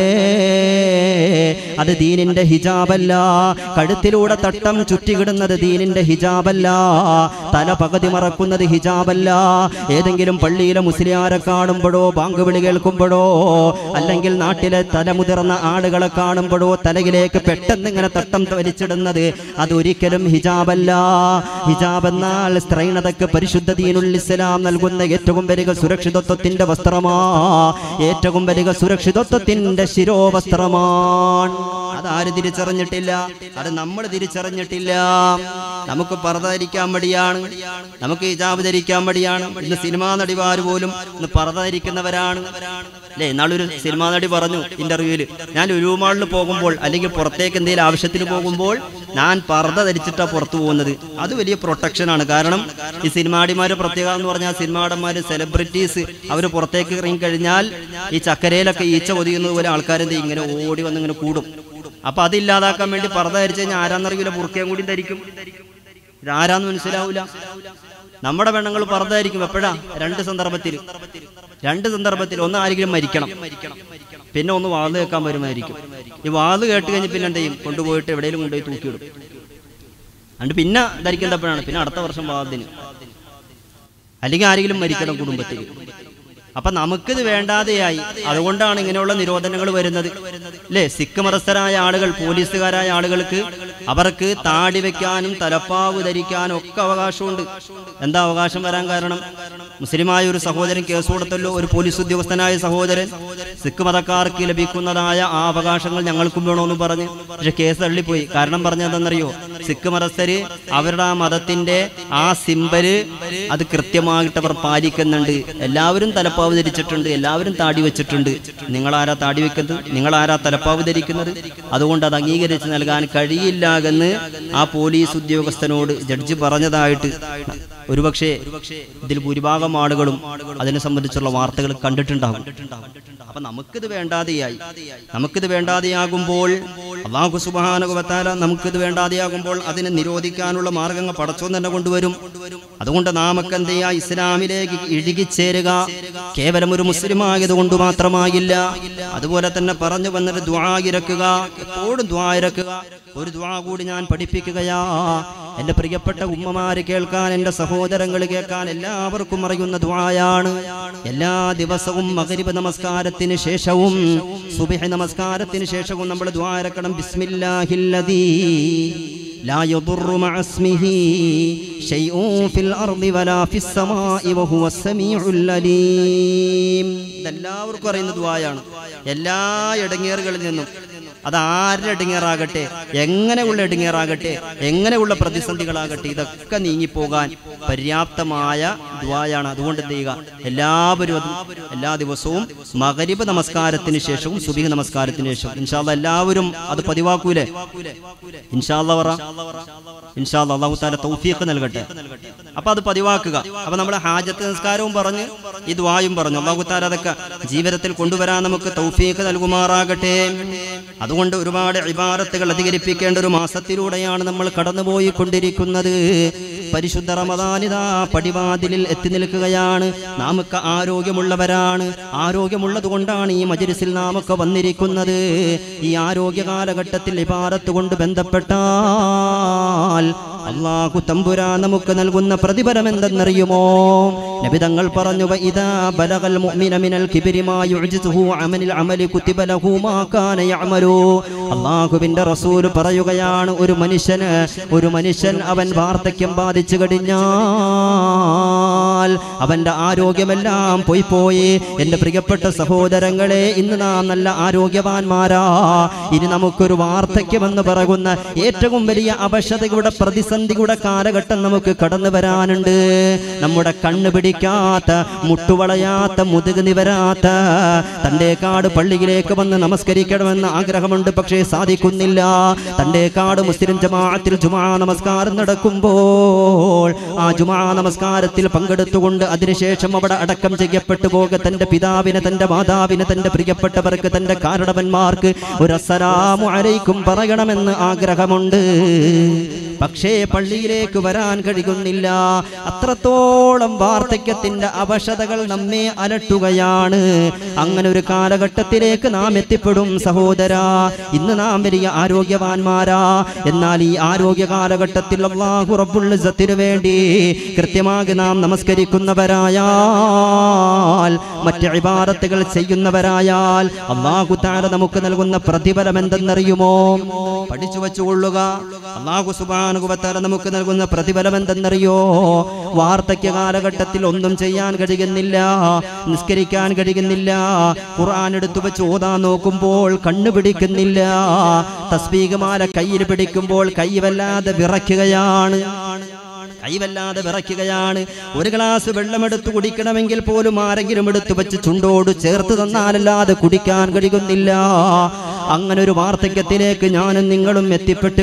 അത് ദീനിന്റെ ഹിജാബല്ല കഴുത്തിലൂടെ തട്ടം ചുറ്റികിടുന്നത് ദീനിന്റെ ഹിജാബല്ല തല പകുതി മറക്കുന്നത് ഹിജാബല്ല ഏതെങ്കിലും പള്ളിയിലെ മുസ്ലിയാരെ കാണുമ്പോഴോ ബാങ്ക് വിളി കേൾക്കുമ്പോഴോ അല്ലെങ്കിൽ നാട്ടിലെ തലമുതിർന്ന ആളുകളെ കാണുമ്പോഴോ തലയിലേക്ക് പെട്ടെന്ന് ഇങ്ങനെ തട്ടം വലിച്ചിടുന്നത് അതൊരിക്കലും ഹിജാബല്ല ഹിജാബ് എന്നാൽ സ്ത്രൈണതക്ക് പരിശുദ്ധ ദീനുൽ ഇസ്ലാം നൽകുന്ന ഏറ്റവും വലിയ സുരക്ഷിതത്വത്തിന്റെ വസ്ത്രമാ ഏറ്റവും വലിയ സുരക്ഷിതത്വത്തിന്റെ ശിരോവസ്ത്രമാണ് അതാര് തിരിച്ചറിഞ്ഞിട്ടില്ല അത് നമ്മൾ തിരിച്ചറിഞ്ഞിട്ടില്ല നമുക്ക് പറത ധരിക്കാൻ മടിയാണ് നമുക്ക് ഹിജാബ് ധരിക്കാൻ മടിയാണ് ഇന്ന് സിനിമാ നടിമാർ പോലും ഇന്ന് പറത ധരിക്കുന്നവരാണ് അല്ലേ നാളൊരു സിനിമാ നടി പറഞ്ഞു ഇന്റർവ്യൂവിൽ ഞാൻ ഉരുമാളിൽ പോകുമ്പോൾ അല്ലെങ്കിൽ പുറത്തേക്ക് എന്തെങ്കിലും ആവശ്യത്തിന് പോകുമ്പോൾ ഞാൻ പറത ധരിച്ചിട്ടാണ് പുറത്തു പോകുന്നത് അത് വലിയ പ്രൊട്ടക്ഷനാണ് കാരണം ഈ സിനിമാടിമാരുടെ പ്രത്യേകത എന്ന് പറഞ്ഞാൽ സിനിമാടന്മാര് സെലിബ്രിറ്റീസ് അവർ പുറത്തേക്ക് ഇറങ്ങി കഴിഞ്ഞാൽ ഈ ചക്കരയിലൊക്കെ ഈച്ച ഒതിയുന്നത് പോലെ ആൾക്കാരെന്ത് ചെയ്യും? ഇങ്ങനെ ഓടി വന്ന് ഇങ്ങനെ കൂടും അപ്പൊ അത് ഇല്ലാതാക്കാൻ വേണ്ടി പറത ധരിച്ചു കഴിഞ്ഞാൽ ആരാന്നറിയില്ല ബുർക്കയും കൂടി ധരിക്കും ഇതാരാന്ന് മനസ്സിലാവൂല നമ്മുടെ പെണ്ണുങ്ങൾ പറതായിരിക്കും എപ്പോഴാ രണ്ട് സന്ദർഭത്തിൽ രണ്ട് സന്ദർഭത്തിൽ ഒന്ന് ആരെങ്കിലും മരിക്കണം പിന്നെ ഒന്ന് വാത് കേൾക്കാൻ വരുമായിരിക്കും ഈ വാത് കേട്ട് കഴിഞ്ഞ് പിന്നെ എന്ത് ചെയ്യും കൊണ്ടുപോയിട്ട് എവിടെയെങ്കിലും കൊണ്ടുപോയി തൂക്കിയിടും അതുകൊണ്ട് പിന്നെ ധരിക്കുന്നപ്പോഴാണ് പിന്നെ അടുത്ത വർഷം വാദിന് അല്ലെങ്കിൽ ആരെങ്കിലും മരിക്കണം കുടുംബത്തിൽ അപ്പൊ നമുക്കിത് വേണ്ടാതെയായി അതുകൊണ്ടാണ് ഇങ്ങനെയുള്ള നിരോധനങ്ങൾ വരുന്നത് അല്ലേ സിഖ് മതസ്ഥരായ ആളുകൾ പോലീസുകാരായ ആളുകൾക്ക് അവർക്ക് താടി വെക്കാനും തലപ്പാവ് ധരിക്കാനും ഒക്കെ അവകാശമുണ്ട് എന്താ അവകാശം വരാൻ കാരണം മുസ്ലിമായ ഒരു സഹോദരൻ കേസ് കൊടുത്തല്ലോ ഒരു പോലീസ് ഉദ്യോഗസ്ഥനായ സഹോദരൻ സിഖ് മതക്കാർക്ക് ലഭിക്കുന്നതായ ആ അവകാശങ്ങൾ ഞങ്ങൾക്കും വേണമെന്ന് പറഞ്ഞ് പക്ഷെ കേസ് തള്ളിപ്പോയി കാരണം പറഞ്ഞതെന്നറിയോ സിഖ് മതസ്ഥര് അവരുടെ ആ മതത്തിന്റെ ആ സിമ്പല് അത് കൃത്യമായിട്ട് അവർ പാലിക്കുന്നുണ്ട് എല്ലാവരും തലപ്പാവ് ധരിച്ചിട്ടുണ്ട് എല്ലാവരും താടി വെച്ചിട്ടുണ്ട് നിങ്ങളാരാ താടി വെക്കുന്നത് നിങ്ങളാരാ തലപ്പാവ് ധരിക്കുന്നത് അതുകൊണ്ട് അത് അംഗീകരിച്ച് നൽകാൻ കഴിയില്ല എന്ന് ആ പോലീസ് ഉദ്യോഗസ്ഥനോട് ജഡ്ജി പറഞ്ഞതായിട്ട് ഒരുപക്ഷെ ഇതിൽ ഭൂരിഭാഗം ആളുകളും അതിനെ സംബന്ധിച്ചുള്ള വാർത്തകൾ കണ്ടിട്ടുണ്ടാകും അപ്പൊ നമുക്കിത് വേണ്ടാതെയായി നമുക്കിത് വേണ്ടാതെയാകുമ്പോൾ അള്ളാഹു സുബാനുഭവത്താല നമുക്കിത് വേണ്ടാതെയാകുമ്പോൾ അതിനെ നിരോധിക്കാനുള്ള മാർഗങ്ങൾ പടച്ചോൻ തന്നെ കൊണ്ടുവരും അതുകൊണ്ട് നാമൊക്കെ എന്ത് ചെയ്യാ ഇസ്ലാമിലേക്ക് ഇഴുകിച്ചേരുക കേവലം ഒരു മുസ്ലിം ആയത് കൊണ്ട് മാത്രമാകില്ല അതുപോലെ തന്നെ പറഞ്ഞു വന്നിട്ട് ദ്വാ ഇറക്കുക എപ്പോഴും ദ്വാ ഇറക്കുക ഒരു ദ്വാ കൂടി ഞാൻ പഠിപ്പിക്കുകയാ എന്റെ പ്രിയപ്പെട്ട ഉമ്മമാര് കേൾക്കാൻ എന്റെ സഹോദരങ്ങൾ കേൾക്കാൻ എല്ലാവർക്കും അറിയുന്ന ദ്വായാണ് എല്ലാ ദിവസവും മകരിബ് നമസ്കാരത്തിന് ശേഷവും സുബഹ നമസ്കാരത്തിന് ശേഷവും നമ്മൾ ദ്വാ ഇറക്കണം ബിസ്മില്ലാഹില്ലദീ لا يضر مع اسمه شيء في الأرض ولا في السماء وهو السميع العليم ഇതെല്ലാവർക്കും അറിയുന്ന ദുആയാണ് എല്ലാ ഇടങ്ങേറുകളിൽ നിന്നും അത് ആരുടെ ഇടങ്ങേറാകട്ടെ എങ്ങനെയുള്ള ഇടങ്ങേറാകട്ടെ എങ്ങനെയുള്ള പ്രതിസന്ധികളാകട്ടെ ഇതൊക്കെ നീങ്ങിപ്പോകാൻ പര്യാപ്തമായ ദ്വായാണ് അതുകൊണ്ട് എന്ത് ചെയ്യുക എല്ലാവരും അത് എല്ലാ ദിവസവും മകരിബ് നമസ്കാരത്തിന് ശേഷവും സുബിഹ് നമസ്കാരത്തിന് ശേഷവും ഇൻഷാല്ല എല്ലാവരും അത് പതിവാക്കൂലേ ഇൻഷാല്ല പറ ഇൻഷാല്ല അള്ളാഹു താല തൗഫീഖ് നൽകട്ടെ അപ്പൊ അത് പതിവാക്കുക അപ്പൊ നമ്മുടെ ഹാജത്ത് നിസ്കാരവും പറഞ്ഞ് ഈ ദ്വായും പറഞ്ഞു അള്ളാഹു താല അതൊക്കെ ജീവിതത്തിൽ കൊണ്ടുവരാൻ നമുക്ക് തൗഫീഖ് നൽകുമാറാകട്ടെ അതുകൊണ്ട് ഒരുപാട് ഇബാറത്തുകൾ അധികരിപ്പിക്കേണ്ട ഒരു മാസത്തിലൂടെയാണ് നമ്മൾ കടന്നുപോയി കൊണ്ടിരിക്കുന്നത് പരിശുദ്ധ റമദാനിതാ പടിവാതിലിൽ എത്തി നിൽക്കുകയാണ് നാമൊക്കെ ആരോഗ്യമുള്ളവരാണ് ആരോഗ്യമുള്ളത് കൊണ്ടാണ് ഈ മജലിസിൽ നാമൊക്കെ വന്നിരിക്കുന്നത് ഈ ആരോഗ്യ കാലഘട്ടത്തിൽ ഇബാറത്ത് കൊണ്ട് ബന്ധപ്പെട്ടാൽ അള്ളാഹു തമ്പുരാ നമുക്ക് നൽകുന്ന പ്രതിഫലം എന്തെന്നറിയുമോ നബിതങ്ങൾ പറഞ്ഞു "വ ഇദാ ബലഗൽ മുഅ്മിന മിനൽ കിബ്രി മാ യുഅ്ജിസുഹു അമനിൽ അമലി കുതിബ ലഹു മാ കാന യഅമലു അള്ളാഹുവിന്റെ റസൂൽ പറയുകയാണ് ഒരു മനുഷ്യന് ഒരു മനുഷ്യൻ അവൻ വാർദ്ധക്യം ബാധിച്ചു കഴിഞ്ഞാൽ അവന്റെ ആരോഗ്യമെല്ലാം പോയി പോയി എന്റെ പ്രിയപ്പെട്ട സഹോദരങ്ങളെ ഇന്ന് നാം നല്ല ആരോഗ്യവാന്മാരാ ഇനി നമുക്കൊരു വാർദ്ധക്യമെന്ന് പറയുന്ന ഏറ്റവും വലിയ അവശതയുടെ പ്രതിസന്ധിയുടെ കാലഘട്ടം നമുക്ക് കടന്നു വരാനുണ്ട് നമ്മുടെ കണ്ണ് പിടിക്കാത്ത മുട്ടുവളയാത്ത മുതുക് നിവരാത്ത തന്റെ കാട് പള്ളിയിലേക്ക് വന്ന് നമസ്കരിക്കണമെന്ന് ആഗ്രഹമുണ്ട് പക്ഷേ സാധിക്കുന്നില്ല തന്റെ കാട് മുസ്ലിം ജമാഅത്തിൽ ജുമാ നമസ്കാരം നടക്കുമ്പോൾ ആ ജുമാ നമസ്കാരത്തിൽ പങ്കെടുത്തുകൊണ്ട് അതിനുശേഷം അവിടെ അടക്കം ചെയ്യപ്പെട്ടു പോക തന്റെ പിതാവിനെ തന്റെ മാതാവിനെ തന്റെ പ്രിയപ്പെട്ടവർക്ക് തന്റെ കാരണവന്മാർക്ക് ഒരു അസ്സലാമു അലൈക്കും പറയണമെന്ന് ആഗ്രഹമുണ്ട് പക്ഷേ പള്ളിയിലേക്ക് വരാൻ കഴിയുന്നില്ല അത്രത്തോളം വാർദ്ധക്യത്തിന്റെ അവശതകൾ നമ്മെ അലട്ടുകയാണ് അങ്ങനെ ഒരു കാലഘട്ടത്തിലേക്ക് നാം എത്തിപ്പെടും സഹോദര ഇന്ന് നാം വലിയ ആരോഗ്യവാന്മാരാ എന്നാൽ ഈ ആരോഗ്യ കാലഘട്ടത്തിൽ അള്ളാഹു റബ്ബുൽ ഇസ്സത്തിന് വേണ്ടി കൃത്യമായി നാം നമസ്കരിക്കുന്നവരായാൽ മറ്റ് ഇബാദത്തുകൾ ചെയ്യുന്നവരായാൽ അള്ളാഹു താര നമുക്ക് നൽകുന്ന പ്രതിഫലം എന്തെന്നറിയുമോ പഠിച്ചു വെച്ചുകൊള്ളുക അള്ളാഹു സുബാനുകുവത്താല നമുക്ക് നൽകുന്ന പ്രതിഫലം എന്തെന്നറിയോ വാർദ്ധക്യ കാലഘട്ടത്തിൽ ഒന്നും ചെയ്യാൻ കഴിയുന്നില്ല നിസ്കരിക്കാൻ കഴിയുന്നില്ല ഖുർആൻ എടുത്തു വെച്ച് ഓതാൻ നോക്കുമ്പോൾ കണ്ണു പിടിക്കുന്നില്ല തസ്ബീകമാല കയ്യിൽ പിടിക്കുമ്പോൾ കൈ വല്ലാതെ വിറയ്ക്കുകയാണ് കൈവല്ലാതെ വിറയ്ക്കുകയാണ് ഒരു ഗ്ലാസ് വെള്ളമെടുത്ത് കുടിക്കണമെങ്കിൽ പോലും ആരെങ്കിലും എടുത്തു വെച്ച് ചുണ്ടോട് ചേർത്ത് തന്നാലല്ലാതെ കുടിക്കാൻ കഴിയുന്നില്ല അങ്ങനെ ഒരു വാർദ്ധക്യത്തിലേക്ക് ഞാനും നിങ്ങളും എത്തിപ്പെട്ടു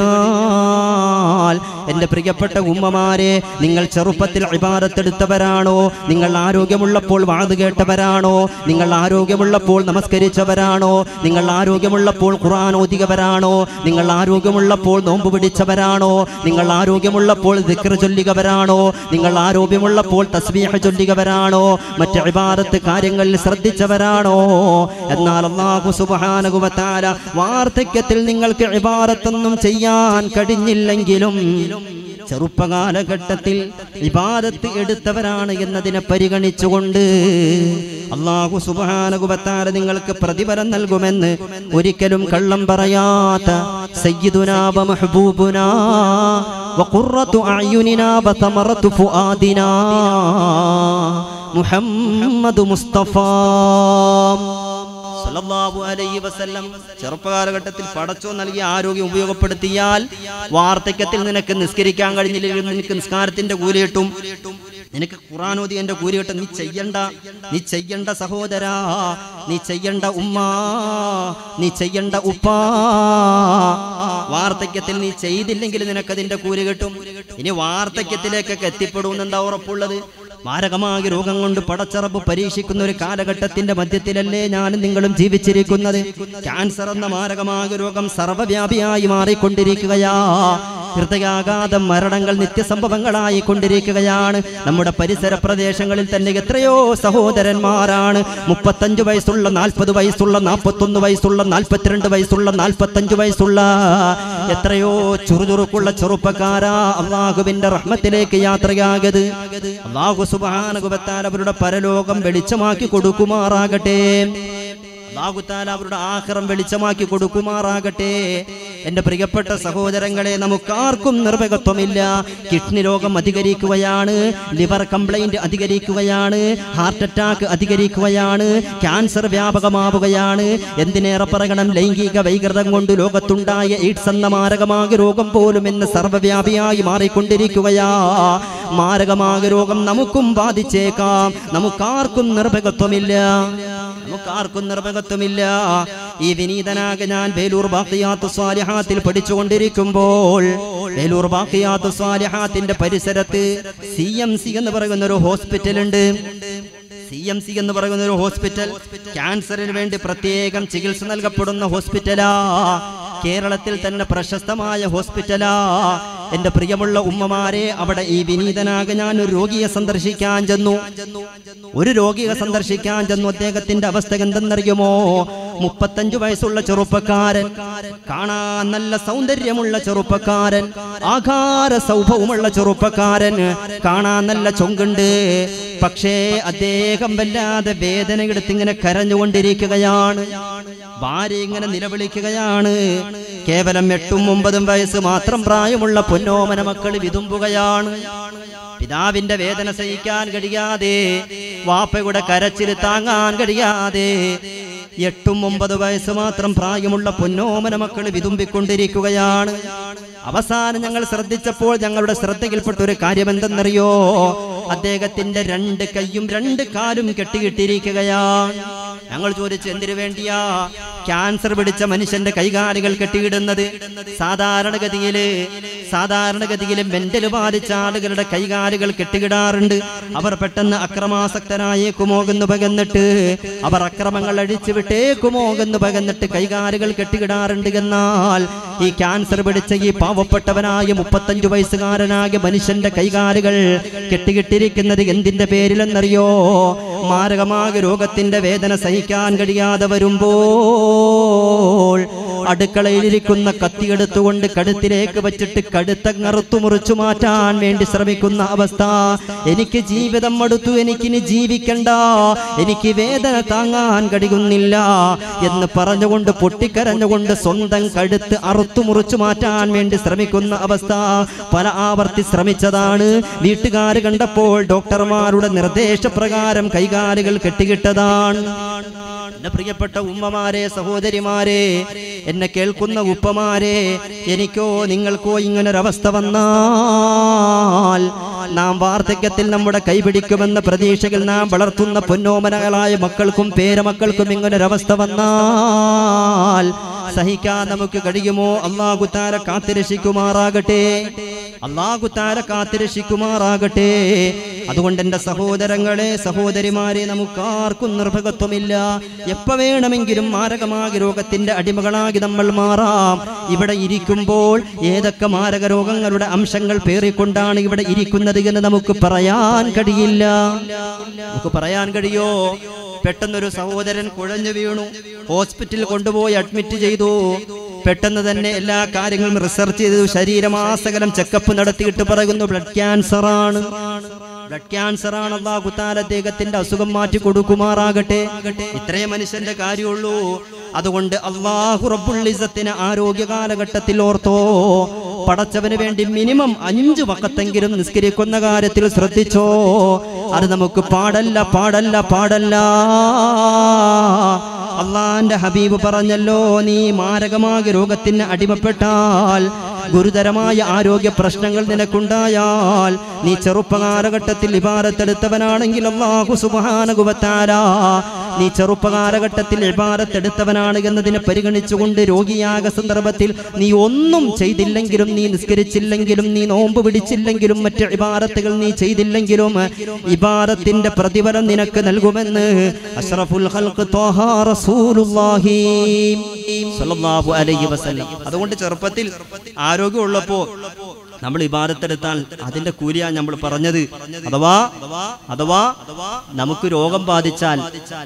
കഴിഞ്ഞാൽ എൻ്റെ പ്രിയപ്പെട്ട ഉമ്മമാരെ നിങ്ങൾ ചെറുപ്പത്തിൽ ഇബാദത്തെടുത്തവരാണോ നിങ്ങൾ ആരോഗ്യമുള്ളപ്പോൾ വാത് കേട്ടവരാണോ നിങ്ങൾ ആരോഗ്യമുള്ളപ്പോൾ നമസ്കരിച്ചവരാണോ നിങ്ങൾ ആരോഗ്യമുള്ളപ്പോൾ ഖുർആൻ ഓതിയവരാണോ നിങ്ങൾ ആരോഗ്യമുള്ളപ്പോൾ നോമ്പ് പിടിച്ചവരാണോ നിങ്ങൾ ആരോഗ്യമുള്ളപ്പോൾ ദിക്ർ ചൊല്ലുകവരാണോ നിങ്ങൾ ആരോഗ്യമുള്ളപ്പോൾ തസ്ബീഹ് ചൊല്ലുകവരാണോ മറ്റ് ഇബാദത്ത് കാര്യങ്ങളിൽ ശ്രദ്ധിച്ചവരാണോ എന്നാൽ അള്ളാഹു സുബ്ഹാനഹു വ സുബാനകുബത്താല വാർദ്ധക്യത്തിൽ നിങ്ങൾക്ക് ഇബാദത്തൊന്നും ചെയ്യാൻ കഴിഞ്ഞില്ലെങ്കിലും ചെറുപ്പകാലഘട്ടത്തിൽ ഇബാദത്ത് എടുത്തവരാണ് എന്നതിനെ പരിഗണിച്ചുകൊണ്ട് അള്ളാഹു സുബാനകുബത്താല നിങ്ങൾക്ക് പ്രതിഫലം നൽകുമെന്ന് ഒരിക്കലും കള്ളം പറയാത്ത സയ്യിദുനാ വ മഹ്ബൂബുനാ وقرة أعيننا وثمرة فؤادنا محمد مصطفى സല്ലല്ലാഹു അലൈഹി വസല്ലം ചെറുപ്പകാലഘട്ടത്തിൽ പടച്ചോ നൽകിയ ആരോഗ്യം ഉപയോഗപ്പെടുത്തിയാൽ വാർദ്ധക്യത്തിൽ നിനക്ക് നിസ്കരിക്കാൻ കഴിഞ്ഞില്ലെങ്കിൽ നിനക്ക് നിസ്കാരത്തിന്റെ കൂലി കിട്ടും നിനക്ക് ഖുറാനോദി എന്റെ കൂലി കിട്ടും നീ ചെയ്യണ്ട നീ ചെയ്യണ്ട സഹോദരാ നീ ചെയ്യണ്ട ഉമ്മ നീ ചെയ്യണ്ട ഉപ്പ വാർദ്ധക്യത്തിൽ നീ ചെയ്തില്ലെങ്കിൽ നിനക്കതിന്റെ കൂലി കിട്ടും ഇനി വാർദ്ധക്യത്തിലേക്കൊക്കെ എത്തിപ്പെടുമെന്നെന്താ ഉറപ്പുള്ളത് മാരകമായ രോഗം കൊണ്ട് പടച്ചറപ്പ് പരീക്ഷിക്കുന്ന ഒരു കാലഘട്ടത്തിന്റെ മധ്യത്തിലല്ലേ ഞാനും നിങ്ങളും ജീവിച്ചിരിക്കുന്നത് ക്യാൻസർ എന്ന മാരകമായ രോഗം സർവ്വവ്യാപിയായി മാറിക്കൊണ്ടിരിക്കുകയാ ഹൃദയാഘാതം മരണങ്ങൾ നിത്യസംഭവങ്ങളായി കൊണ്ടിരിക്കുകയാണ് നമ്മുടെ പരിസര പ്രദേശങ്ങളിൽ തന്നെ എത്രയോ സഹോദരന്മാരാണ് മുപ്പത്തഞ്ച് വയസ്സുള്ള നാൽപ്പത് വയസ്സുള്ള നാൽപ്പത്തൊന്ന് വയസ്സുള്ള നാൽപ്പത്തിരണ്ട് വയസ്സുള്ള നാൽപ്പത്തഞ്ച് വയസ്സുള്ള എത്രയോ ചുറുചുറുക്കുള്ള ചെറുപ്പക്കാരാ അള്ളാഹുവിന്റെ റഹ്മത്തിലേക്ക് യാത്രയാകത് അള്ളാഹു സുബാനകുബത്താൽ അവരുടെ പരലോകം വെളിച്ചമാക്കി കൊടുക്കുമാറാകട്ടെ അള്ളാഹുത്താല അവരുടെ ആഹ്റം വെളിച്ചമാക്കി കൊടുക്കുമാറാകട്ടെ എന്റെ പ്രിയപ്പെട്ട സഹോദരങ്ങളെ നമുക്കാർക്കും നിർഭകത്വമില്ല കിഡ്നി രോഗം അധികരിക്കുകയാണ് ലിവർ കംപ്ലൈന്റ് അധികരിക്കുകയാണ് ഹാർട്ട് അറ്റാക്ക് അധികരിക്കുകയാണ് ക്യാൻസർ വ്യാപകമാവുകയാണ് എന്തിനേറെ പറയണം ലൈംഗിക വൈകൃതം കൊണ്ട് ലോകത്തുണ്ടായ എയ്ഡ്സ് എന്ന മാരകമായ രോഗം പോലും ഇന്ന് സർവ്വവ്യാപിയായി മാറിക്കൊണ്ടിരിക്കുകയാ മാരകമായ രോഗം നമുക്കും ബാധിച്ചേക്കാം നമുക്കാർക്കും നിർഭകത്വമില്ല നമുക്കാർക്കും നിർഭകത്വമില്ല ഈ വിനീതനാകെ ഞാൻ വേലൂർ ബാക്കിയാത്ത് സ്വാലിഹാത്തിൽ പഠിച്ചുകൊണ്ടിരിക്കുമ്പോൾ വേലൂർ ബാക്കിയാത്ത് സ്വാലിഹാത്തിന്റെ പരിസരത്ത് സി എം സി എന്ന് പറയുന്ന ഒരു ഹോസ്പിറ്റൽ ഉണ്ട് സി എം സി എന്ന് പറയുന്ന ഒരു ഹോസ്പിറ്റൽ ക്യാൻസറിന് വേണ്ടി പ്രത്യേകം ചികിത്സ നൽകപ്പെടുന്ന ഹോസ്പിറ്റലാ കേരളത്തിൽ തന്നെ പ്രശസ്തമായ ഹോസ്പിറ്റലാ എന്റെ പ്രിയമുള്ള ഉമ്മമാരെ അവിടെ ഈ വിനീതനാകെ ഞാൻ ഒരു രോഗിയെ സന്ദർശിക്കാൻ ചെന്നു ഒരു രോഗിയെ സന്ദർശിക്കാൻ ചെന്നു അദ്ദേഹത്തിന്റെ അവസ്ഥ എന്തെന്നറിയുമോ മുപ്പത്തഞ്ചു വയസ്സുള്ള ചെറുപ്പക്കാരൻ കാണാൻ നല്ല സൗന്ദര്യമുള്ള ചെറുപ്പക്കാരൻ ആകാര സൗഭവമുള്ള ചെറുപ്പക്കാരൻ കാണാൻ നല്ല ചൊങ്കുണ്ട് പക്ഷേ അദ്ദേഹം വല്ലാതെ വേദന എടുത്തിങ്ങനെ കരഞ്ഞുകൊണ്ടിരിക്കുകയാണ് ഭാര്യ ഇങ്ങനെ നിലവിളിക്കുകയാണ് കേവലം എട്ടും ഒമ്പതും വയസ്സ് മാത്രം പ്രായമുള്ള പൊന്നോമന മക്കൾ വിതുമ്പുകയാണ് പിതാവിന്റെ വേദന സഹിക്കാൻ കഴിയാതെ വാപ്പയുടെ കരച്ചിൽ താങ്ങാൻ കഴിയാതെ എട്ടും ഒമ്പത് വയസ്സ് മാത്രം പ്രായമുള്ള പൊന്നോമന മക്കൾ വിതുമ്പിക്കൊണ്ടിരിക്കുകയാണ് അവസാനം ഞങ്ങൾ ശ്രദ്ധിച്ചപ്പോൾ ഞങ്ങളുടെ ശ്രദ്ധയിൽപ്പെട്ട ഒരു കാര്യം എന്തെന്നറിയോ അദ്ദേഹത്തിന്റെ രണ്ട് കൈയും രണ്ട് കാലും കെട്ടിയിട്ടിരിക്കുകയാണ് ഞങ്ങൾ ചോദിച്ചു എന്തിനു വേണ്ടിയാ ക്യാൻസർ പിടിച്ച മനുഷ്യന്റെ കൈകാലുകൾ കെട്ടിയിടുന്നത് സാധാരണഗതിയില് സാധാരണഗതിയിൽ മെന്റൽ ബാധിച്ച ആളുകളുടെ കൈകാലുകൾ കെട്ടിയിടാറുണ്ട് അവർ പെട്ടെന്ന് അക്രമാസക്തനായേക്കുമോ എന്ന് പകന്നിട്ട് അവർ അക്രമങ്ങൾ അഴിച്ചു വിട്ടേക്കുമോ എന്ന് പകന്നിട്ട് കൈകാലുകൾ കെട്ടിയിടാറുണ്ട് എന്നാൽ ഈ ക്യാൻസർ പിടിച്ച ഈ പാവപ്പെട്ടവനായ മുപ്പത്തഞ്ചു വയസ്സുകാരനായ മനുഷ്യന്റെ കൈകാലുകൾ കെട്ടിക്കിട്ടിരിക്കുന്നത് എന്തിന്റെ പേരിലെന്നറിയോ മാരകമായ രോഗത്തിന്റെ വേദന സഹിക്കാൻ കഴിയാതെ വരുമ്പോൾ അടുക്കളയിലിരിക്കുന്ന കത്തിയെടുത്തുകൊണ്ട് കഴുത്തിലേക്ക് വച്ചിട്ട് കടുത്ത കറുത്തു മുറിച്ചു മാറ്റാൻ വേണ്ടി ശ്രമിക്കുന്ന അവസ്ഥ എനിക്ക് ജീവിതം മടുത്തു എനിക്കിനി ജീവിക്കണ്ട എനിക്ക് വേദന താങ്ങാൻ കഴിയുന്നില്ല എന്ന് പറഞ്ഞുകൊണ്ട് പൊട്ടിക്കരഞ്ഞുകൊണ്ട് സ്വന്തം കഴുത്ത് അറുത്തു മുറിച്ചു മാറ്റാൻ വേണ്ടി ശ്രമിക്കുന്ന അവസ്ഥ പല ആവർത്തി ശ്രമിച്ചതാണ് വീട്ടുകാർ കണ്ടപ്പോൾ ഡോക്ടർമാരുടെ നിർദ്ദേശപ്രകാരം കൈകാലുകൾ കെട്ടിക്കിട്ടതാണ് എന്റെ പ്രിയപ്പെട്ട ഉമ്മമാരെ സഹോദരിമാരെ എന്നെ കേൾക്കുന്ന ഉപ്പമാരെ എനിക്കോ നിങ്ങൾക്കോ ഇങ്ങനൊരവസ്ഥ വന്നാൽ നാം വാർദ്ധക്യത്തിൽ നമ്മുടെ കൈപിടിക്കുമെന്ന പ്രതീക്ഷയിൽ നാം വളർത്തുന്ന പൊന്നോമനകളായ മക്കൾക്കും പേരമക്കൾക്കും ഇങ്ങനൊരവസ്ഥ വന്നാൽ സഹിക്കാൻ നമുക്ക് കഴിയുമോ അള്ളാഹുത്താര കാത്തിരക്ഷിക്കുമാറാകട്ടെ അള്ളാഹുത്താര കാത്തിരക്ഷിക്കുമാറാകട്ടെ അതുകൊണ്ട് എൻ്റെ സഹോദരങ്ങളെ സഹോദരിമാരെ നമുക്കാർക്കും നിർഭകത്വമില്ല എപ്പ വേണമെങ്കിലും മാരകമായ രോഗത്തിന്റെ അടിമകളാകി നമ്മൾ മാറാം ഇവിടെ ഇരിക്കുമ്പോൾ ഏതൊക്കെ മാരക രോഗങ്ങളുടെ അംശങ്ങൾ പേറിക്കൊണ്ടാണ് ഇവിടെ ഇരിക്കുന്നത് എന്ന് നമുക്ക് പറയാൻ കഴിയില്ല നമുക്ക് പറയാൻ കഴിയോ പെട്ടെന്നൊരു സഹോദരൻ കുഴഞ്ഞു വീണു ഹോസ്പിറ്റലിൽ കൊണ്ടുപോയി അഡ്മിറ്റ് ചെയ്തു പെട്ടെന്ന് തന്നെ എല്ലാ കാര്യങ്ങളും റിസർച്ച് ചെയ്തു ശരീരമാസകലം ചെക്കപ്പ് നടത്തിയിട്ട് പറയുന്നു ബ്ലഡ് ക്യാൻസർ ആണ് ബ്ലഡ് ക്യാൻസർ ആണ് അള്ളാഹു താല അദ്ദേഹത്തിന്റെ അസുഖം മാറ്റി കൊടുക്കുമാറാകട്ടെ ഇത്രയും മനുഷ്യന്റെ കാര്യമുള്ളൂ അതുകൊണ്ട് അള്ളാഹു റബ്ബുള്ളിസത്തിന് ആരോഗ്യ കാലഘട്ടത്തിൽ ഓർത്തോ പടച്ചവന് വേണ്ടി മിനിമം അഞ്ചു വക്കത്തെങ്കിലും നിസ്കരിക്കുന്ന കാര്യത്തിൽ ശ്രദ്ധിച്ചോ അത് നമുക്ക് പാടല്ല പാടല്ല പാടല്ല അള്ളാന്റെ ഹബീബ് പറഞ്ഞല്ലോ നീ മാരകമായ രോഗത്തിന് അടിമപ്പെട്ടാൽ ഗുരുതരമായ ആരോഗ്യ പ്രശ്നങ്ങൾ നിനക്കുണ്ടായാൽ നീ ചെറുപ്പകാലഘട്ടത്തിൽ ഇബാരത്തെടുത്തവനാണെങ്കിൽ അള്ളാഹു സുബാനകുവത്താര നീ ചെറുപ്പകാലഘട്ടത്തിൽ ഇബാരത്തെടുത്തവനാണ് എന്നതിനെ പരിഗണിച്ചുകൊണ്ട് രോഗിയാക സന്ദർഭത്തിൽ നീ ഒന്നും ചെയ്തില്ലെങ്കിലും നീ നിസ്കരിച്ചില്ലെങ്കിലും നീ നോമ്പ് പിടിച്ചില്ലെങ്കിലും മറ്റ് ഇബാരത്തുകൾ നീ ചെയ്തില്ലെങ്കിലും ഇബാരത്തിന്റെ പ്രതിഫലം നിനക്ക് നൽകുമെന്ന് അഷ്റഫുൽ ഖൽഖ് ത്വാഹ റസൂലുള്ളാഹി സ്വല്ലല്ലാഹു അലൈഹി വസല്ലം അതുകൊണ്ട് ചെറുപ്പത്തിൽ ആരോഗ്യമുള്ളപ്പോ നമ്മൾ ഇബാദത്തെടുത്താൽ അതിന്റെ കൂലിയാ നമ്മൾ പറഞ്ഞത് അഥവാ അഥവാ നമുക്ക് രോഗം ബാധിച്ചാൽ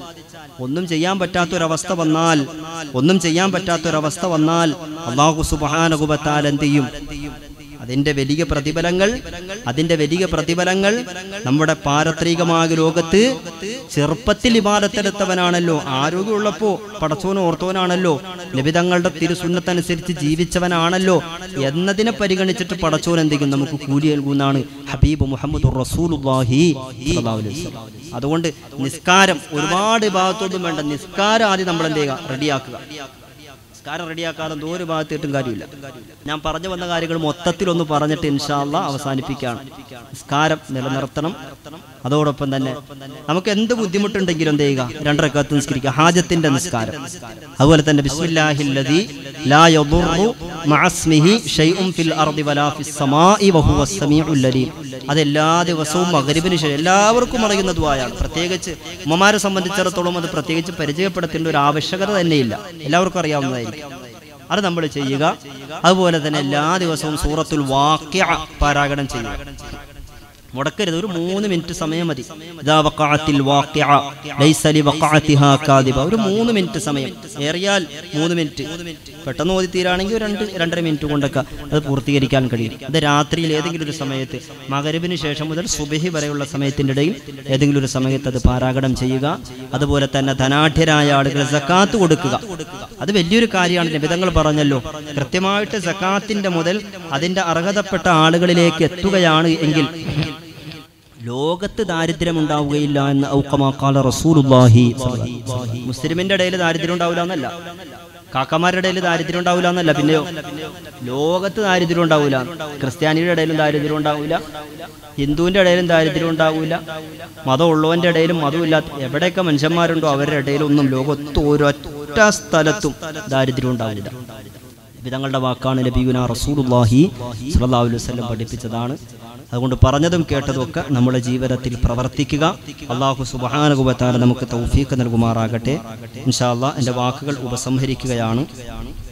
ഒന്നും ചെയ്യാൻ പറ്റാത്തൊരവസ്ഥ വന്നാൽ ഒന്നും ചെയ്യാൻ പറ്റാത്തൊരവസ്ഥ വന്നാൽ അള്ളാഹു സുബാനകുബത്താൽ എന്ത് ചെയ്യും അതിന്റെ വലിയ പ്രതിഫലങ്ങൾ അതിന്റെ വലിയ പ്രതിഫലങ്ങൾ നമ്മുടെ പാരത്രികമായ ലോകത്ത് ചെറുപ്പത്തിൽ ഇബാദത്തെടുത്തവനാണല്ലോ ആരോഗ്യമുള്ളപ്പോ പടച്ചോനും ഓർത്തോനാണല്ലോ ലഭിതങ്ങളുടെ തിരുസുന്നത്തനുസരിച്ച് ജീവിച്ചവനാണല്ലോ എന്നതിനെ പരിഗണിച്ചിട്ട് പടച്ചോൻ എന്തെങ്കിലും നമുക്ക് കൂലി നൽകുന്നതാണ് ഹബീബ് മുഹമ്മദ് റസൂലുള്ളാഹി സ്വല്ലല്ലാഹു അലൈഹി വസല്ലം. അതുകൊണ്ട് നിസ്കാരം ഒരുപാട് ഭാഗത്തൊന്നും വേണ്ട നിസ്കാരം ആദ്യം നമ്മൾ എന്ത് ചെയ്യുക റെഡിയാക്കുക നിസ്കാരം റെഡിയാക്കാതെ എന്തോ ഒരു ഭാഗത്തിട്ടും കാര്യമില്ല ഞാൻ പറഞ്ഞു വന്ന കാര്യങ്ങൾ മൊത്തത്തിലൊന്ന് പറഞ്ഞിട്ട് ഇൻഷാല്ല അവസാനിപ്പിക്കുകയാണ് നിസ്കാരം നിലനിർത്തണം അതോടൊപ്പം തന്നെ നമുക്ക് എന്ത് ബുദ്ധിമുട്ടുണ്ടെങ്കിലും എന്ത് ചെയ്യുക രണ്ടരക്കത്ത് നിസ്കരിക്കുക ഹാജത്തിന്റെ നിസ്കാരം അതുപോലെ തന്നെ ബിസ്മില്ലാഹില്ലദി ലാ യദുറു മഅസ്മിഹി ഷൈഉൻ ഫിൽ അർദി വലാ ഫിസ് സമാഇ വഹുവ സമീഉൽ അലീം അത് എല്ലാ ദിവസവും മഗ്രിബിന് ശേഷം എല്ലാവർക്കും അറിയുന്ന ദുആയാണ് പ്രത്യേകിച്ച് ഉമ്മമാരെ സംബന്ധിച്ചിടത്തോളം അത് പ്രത്യേകിച്ച് പരിചയപ്പെടുത്തേണ്ട ഒരു ആവശ്യകത തന്നെയില്ല എല്ലാവർക്കും അറിയാവുന്നതായിരിക്കും അത് നമ്മൾ ചെയ്യുക അതുപോലെ തന്നെ എല്ലാ ദിവസവും സൂറത്തുൽ വാക്യ പാരായണം ചെയ്യുക മുടക്കരുത് ഒരു മൂന്ന് മിനിറ്റ് സമയം മതി ഇദാ വഖഅത്തിൽ വാഖിഅ ലൈസ ലി വഖഅതിഹാ കാദിബ ഒരു മൂന്ന് മിനിറ്റ് സമയം ഏറിയാൽ മൂന്ന് മിനിറ്റ് പെട്ടെന്ന് ഓതി തീരാണെങ്കിൽ ഒരു രണ്ട് രണ്ടര മിനിറ്റ് കൊണ്ടൊക്കെ അത് പൂർത്തീകരിക്കാൻ കഴിയും അത് രാത്രിയിൽ ഏതെങ്കിലും ഒരു സമയത്ത് മകരവിന് ശേഷം മുതൽ സുബഹി വരെയുള്ള സമയത്തിൻ്റെ ഇടയിൽ ഏതെങ്കിലും ഒരു സമയത്ത് അത് പാരായണം ചെയ്യുക അതുപോലെ തന്നെ ധനാഢ്യരായ ആളുകൾ സക്കാത്ത് കൊടുക്കുക അത് വലിയൊരു കാര്യമാണ് നിബിതങ്ങൾ പറഞ്ഞല്ലോ കൃത്യമായിട്ട് സക്കാത്തിന്റെ മുതൽ അതിന്റെ അർഹതപ്പെട്ട ആളുകളിലേക്ക് എത്തുകയാണ് എങ്കിൽ ലോകത്ത് ദാരിദ്ര്യം ഉണ്ടാവുകയില്ല എന്ന് ഔക്കമാക്കാല റസൂലുള്ളാഹി മുസ്ലിമിന്റെ ഇടയിൽ ദാരിദ്ര്യം ഉണ്ടാവില്ല എന്നല്ല കാക്കമാരുടെ ഇടയിൽ ദാരിദ്ര്യം ഉണ്ടാവില്ല എന്നല്ല പിന്നെയോ ലോകത്ത് ദാരിദ്ര്യം ഉണ്ടാവില്ല ക്രിസ്ത്യാനിയുടെ ഇടയിലും ദാരിദ്ര്യം ഉണ്ടാവില്ല ഹിന്ദുവിന്റെ ഇടയിലും ദാരിദ്ര്യം ഉണ്ടാവില്ല മതമുള്ളവന്റെ ഇടയിലും മതമില്ലാത്ത എവിടെയൊക്കെ മനുഷ്യന്മാരുണ്ടോ അവരുടെ ഇടയിലൊന്നും ലോകത്ത് ഒരൊറ്റ സ്ഥലത്തും ദാരിദ്ര്യം ഉണ്ടാവില്ല വിധങ്ങളുടെ വാക്കാണ് നബിയുന റസൂലുള്ളാഹി സ്വല്ലല്ലാഹു അലൈഹി വസല്ലം പഠിപ്പിച്ചതാണ് അതുകൊണ്ട് പറഞ്ഞതും കേട്ടതും ഒക്കെ നമ്മുടെ ജീവിതത്തിൽ പ്രവർത്തിക്കുക അള്ളാഹു സുബഹാനുഭവത്താല നമുക്ക് തൗഫീഖ് നൽകുമാറാകട്ടെ ഇൻഷാ അള്ളാഹ് എൻ്റെ വാക്കുകൾ ഉപസംഹരിക്കുകയാണ്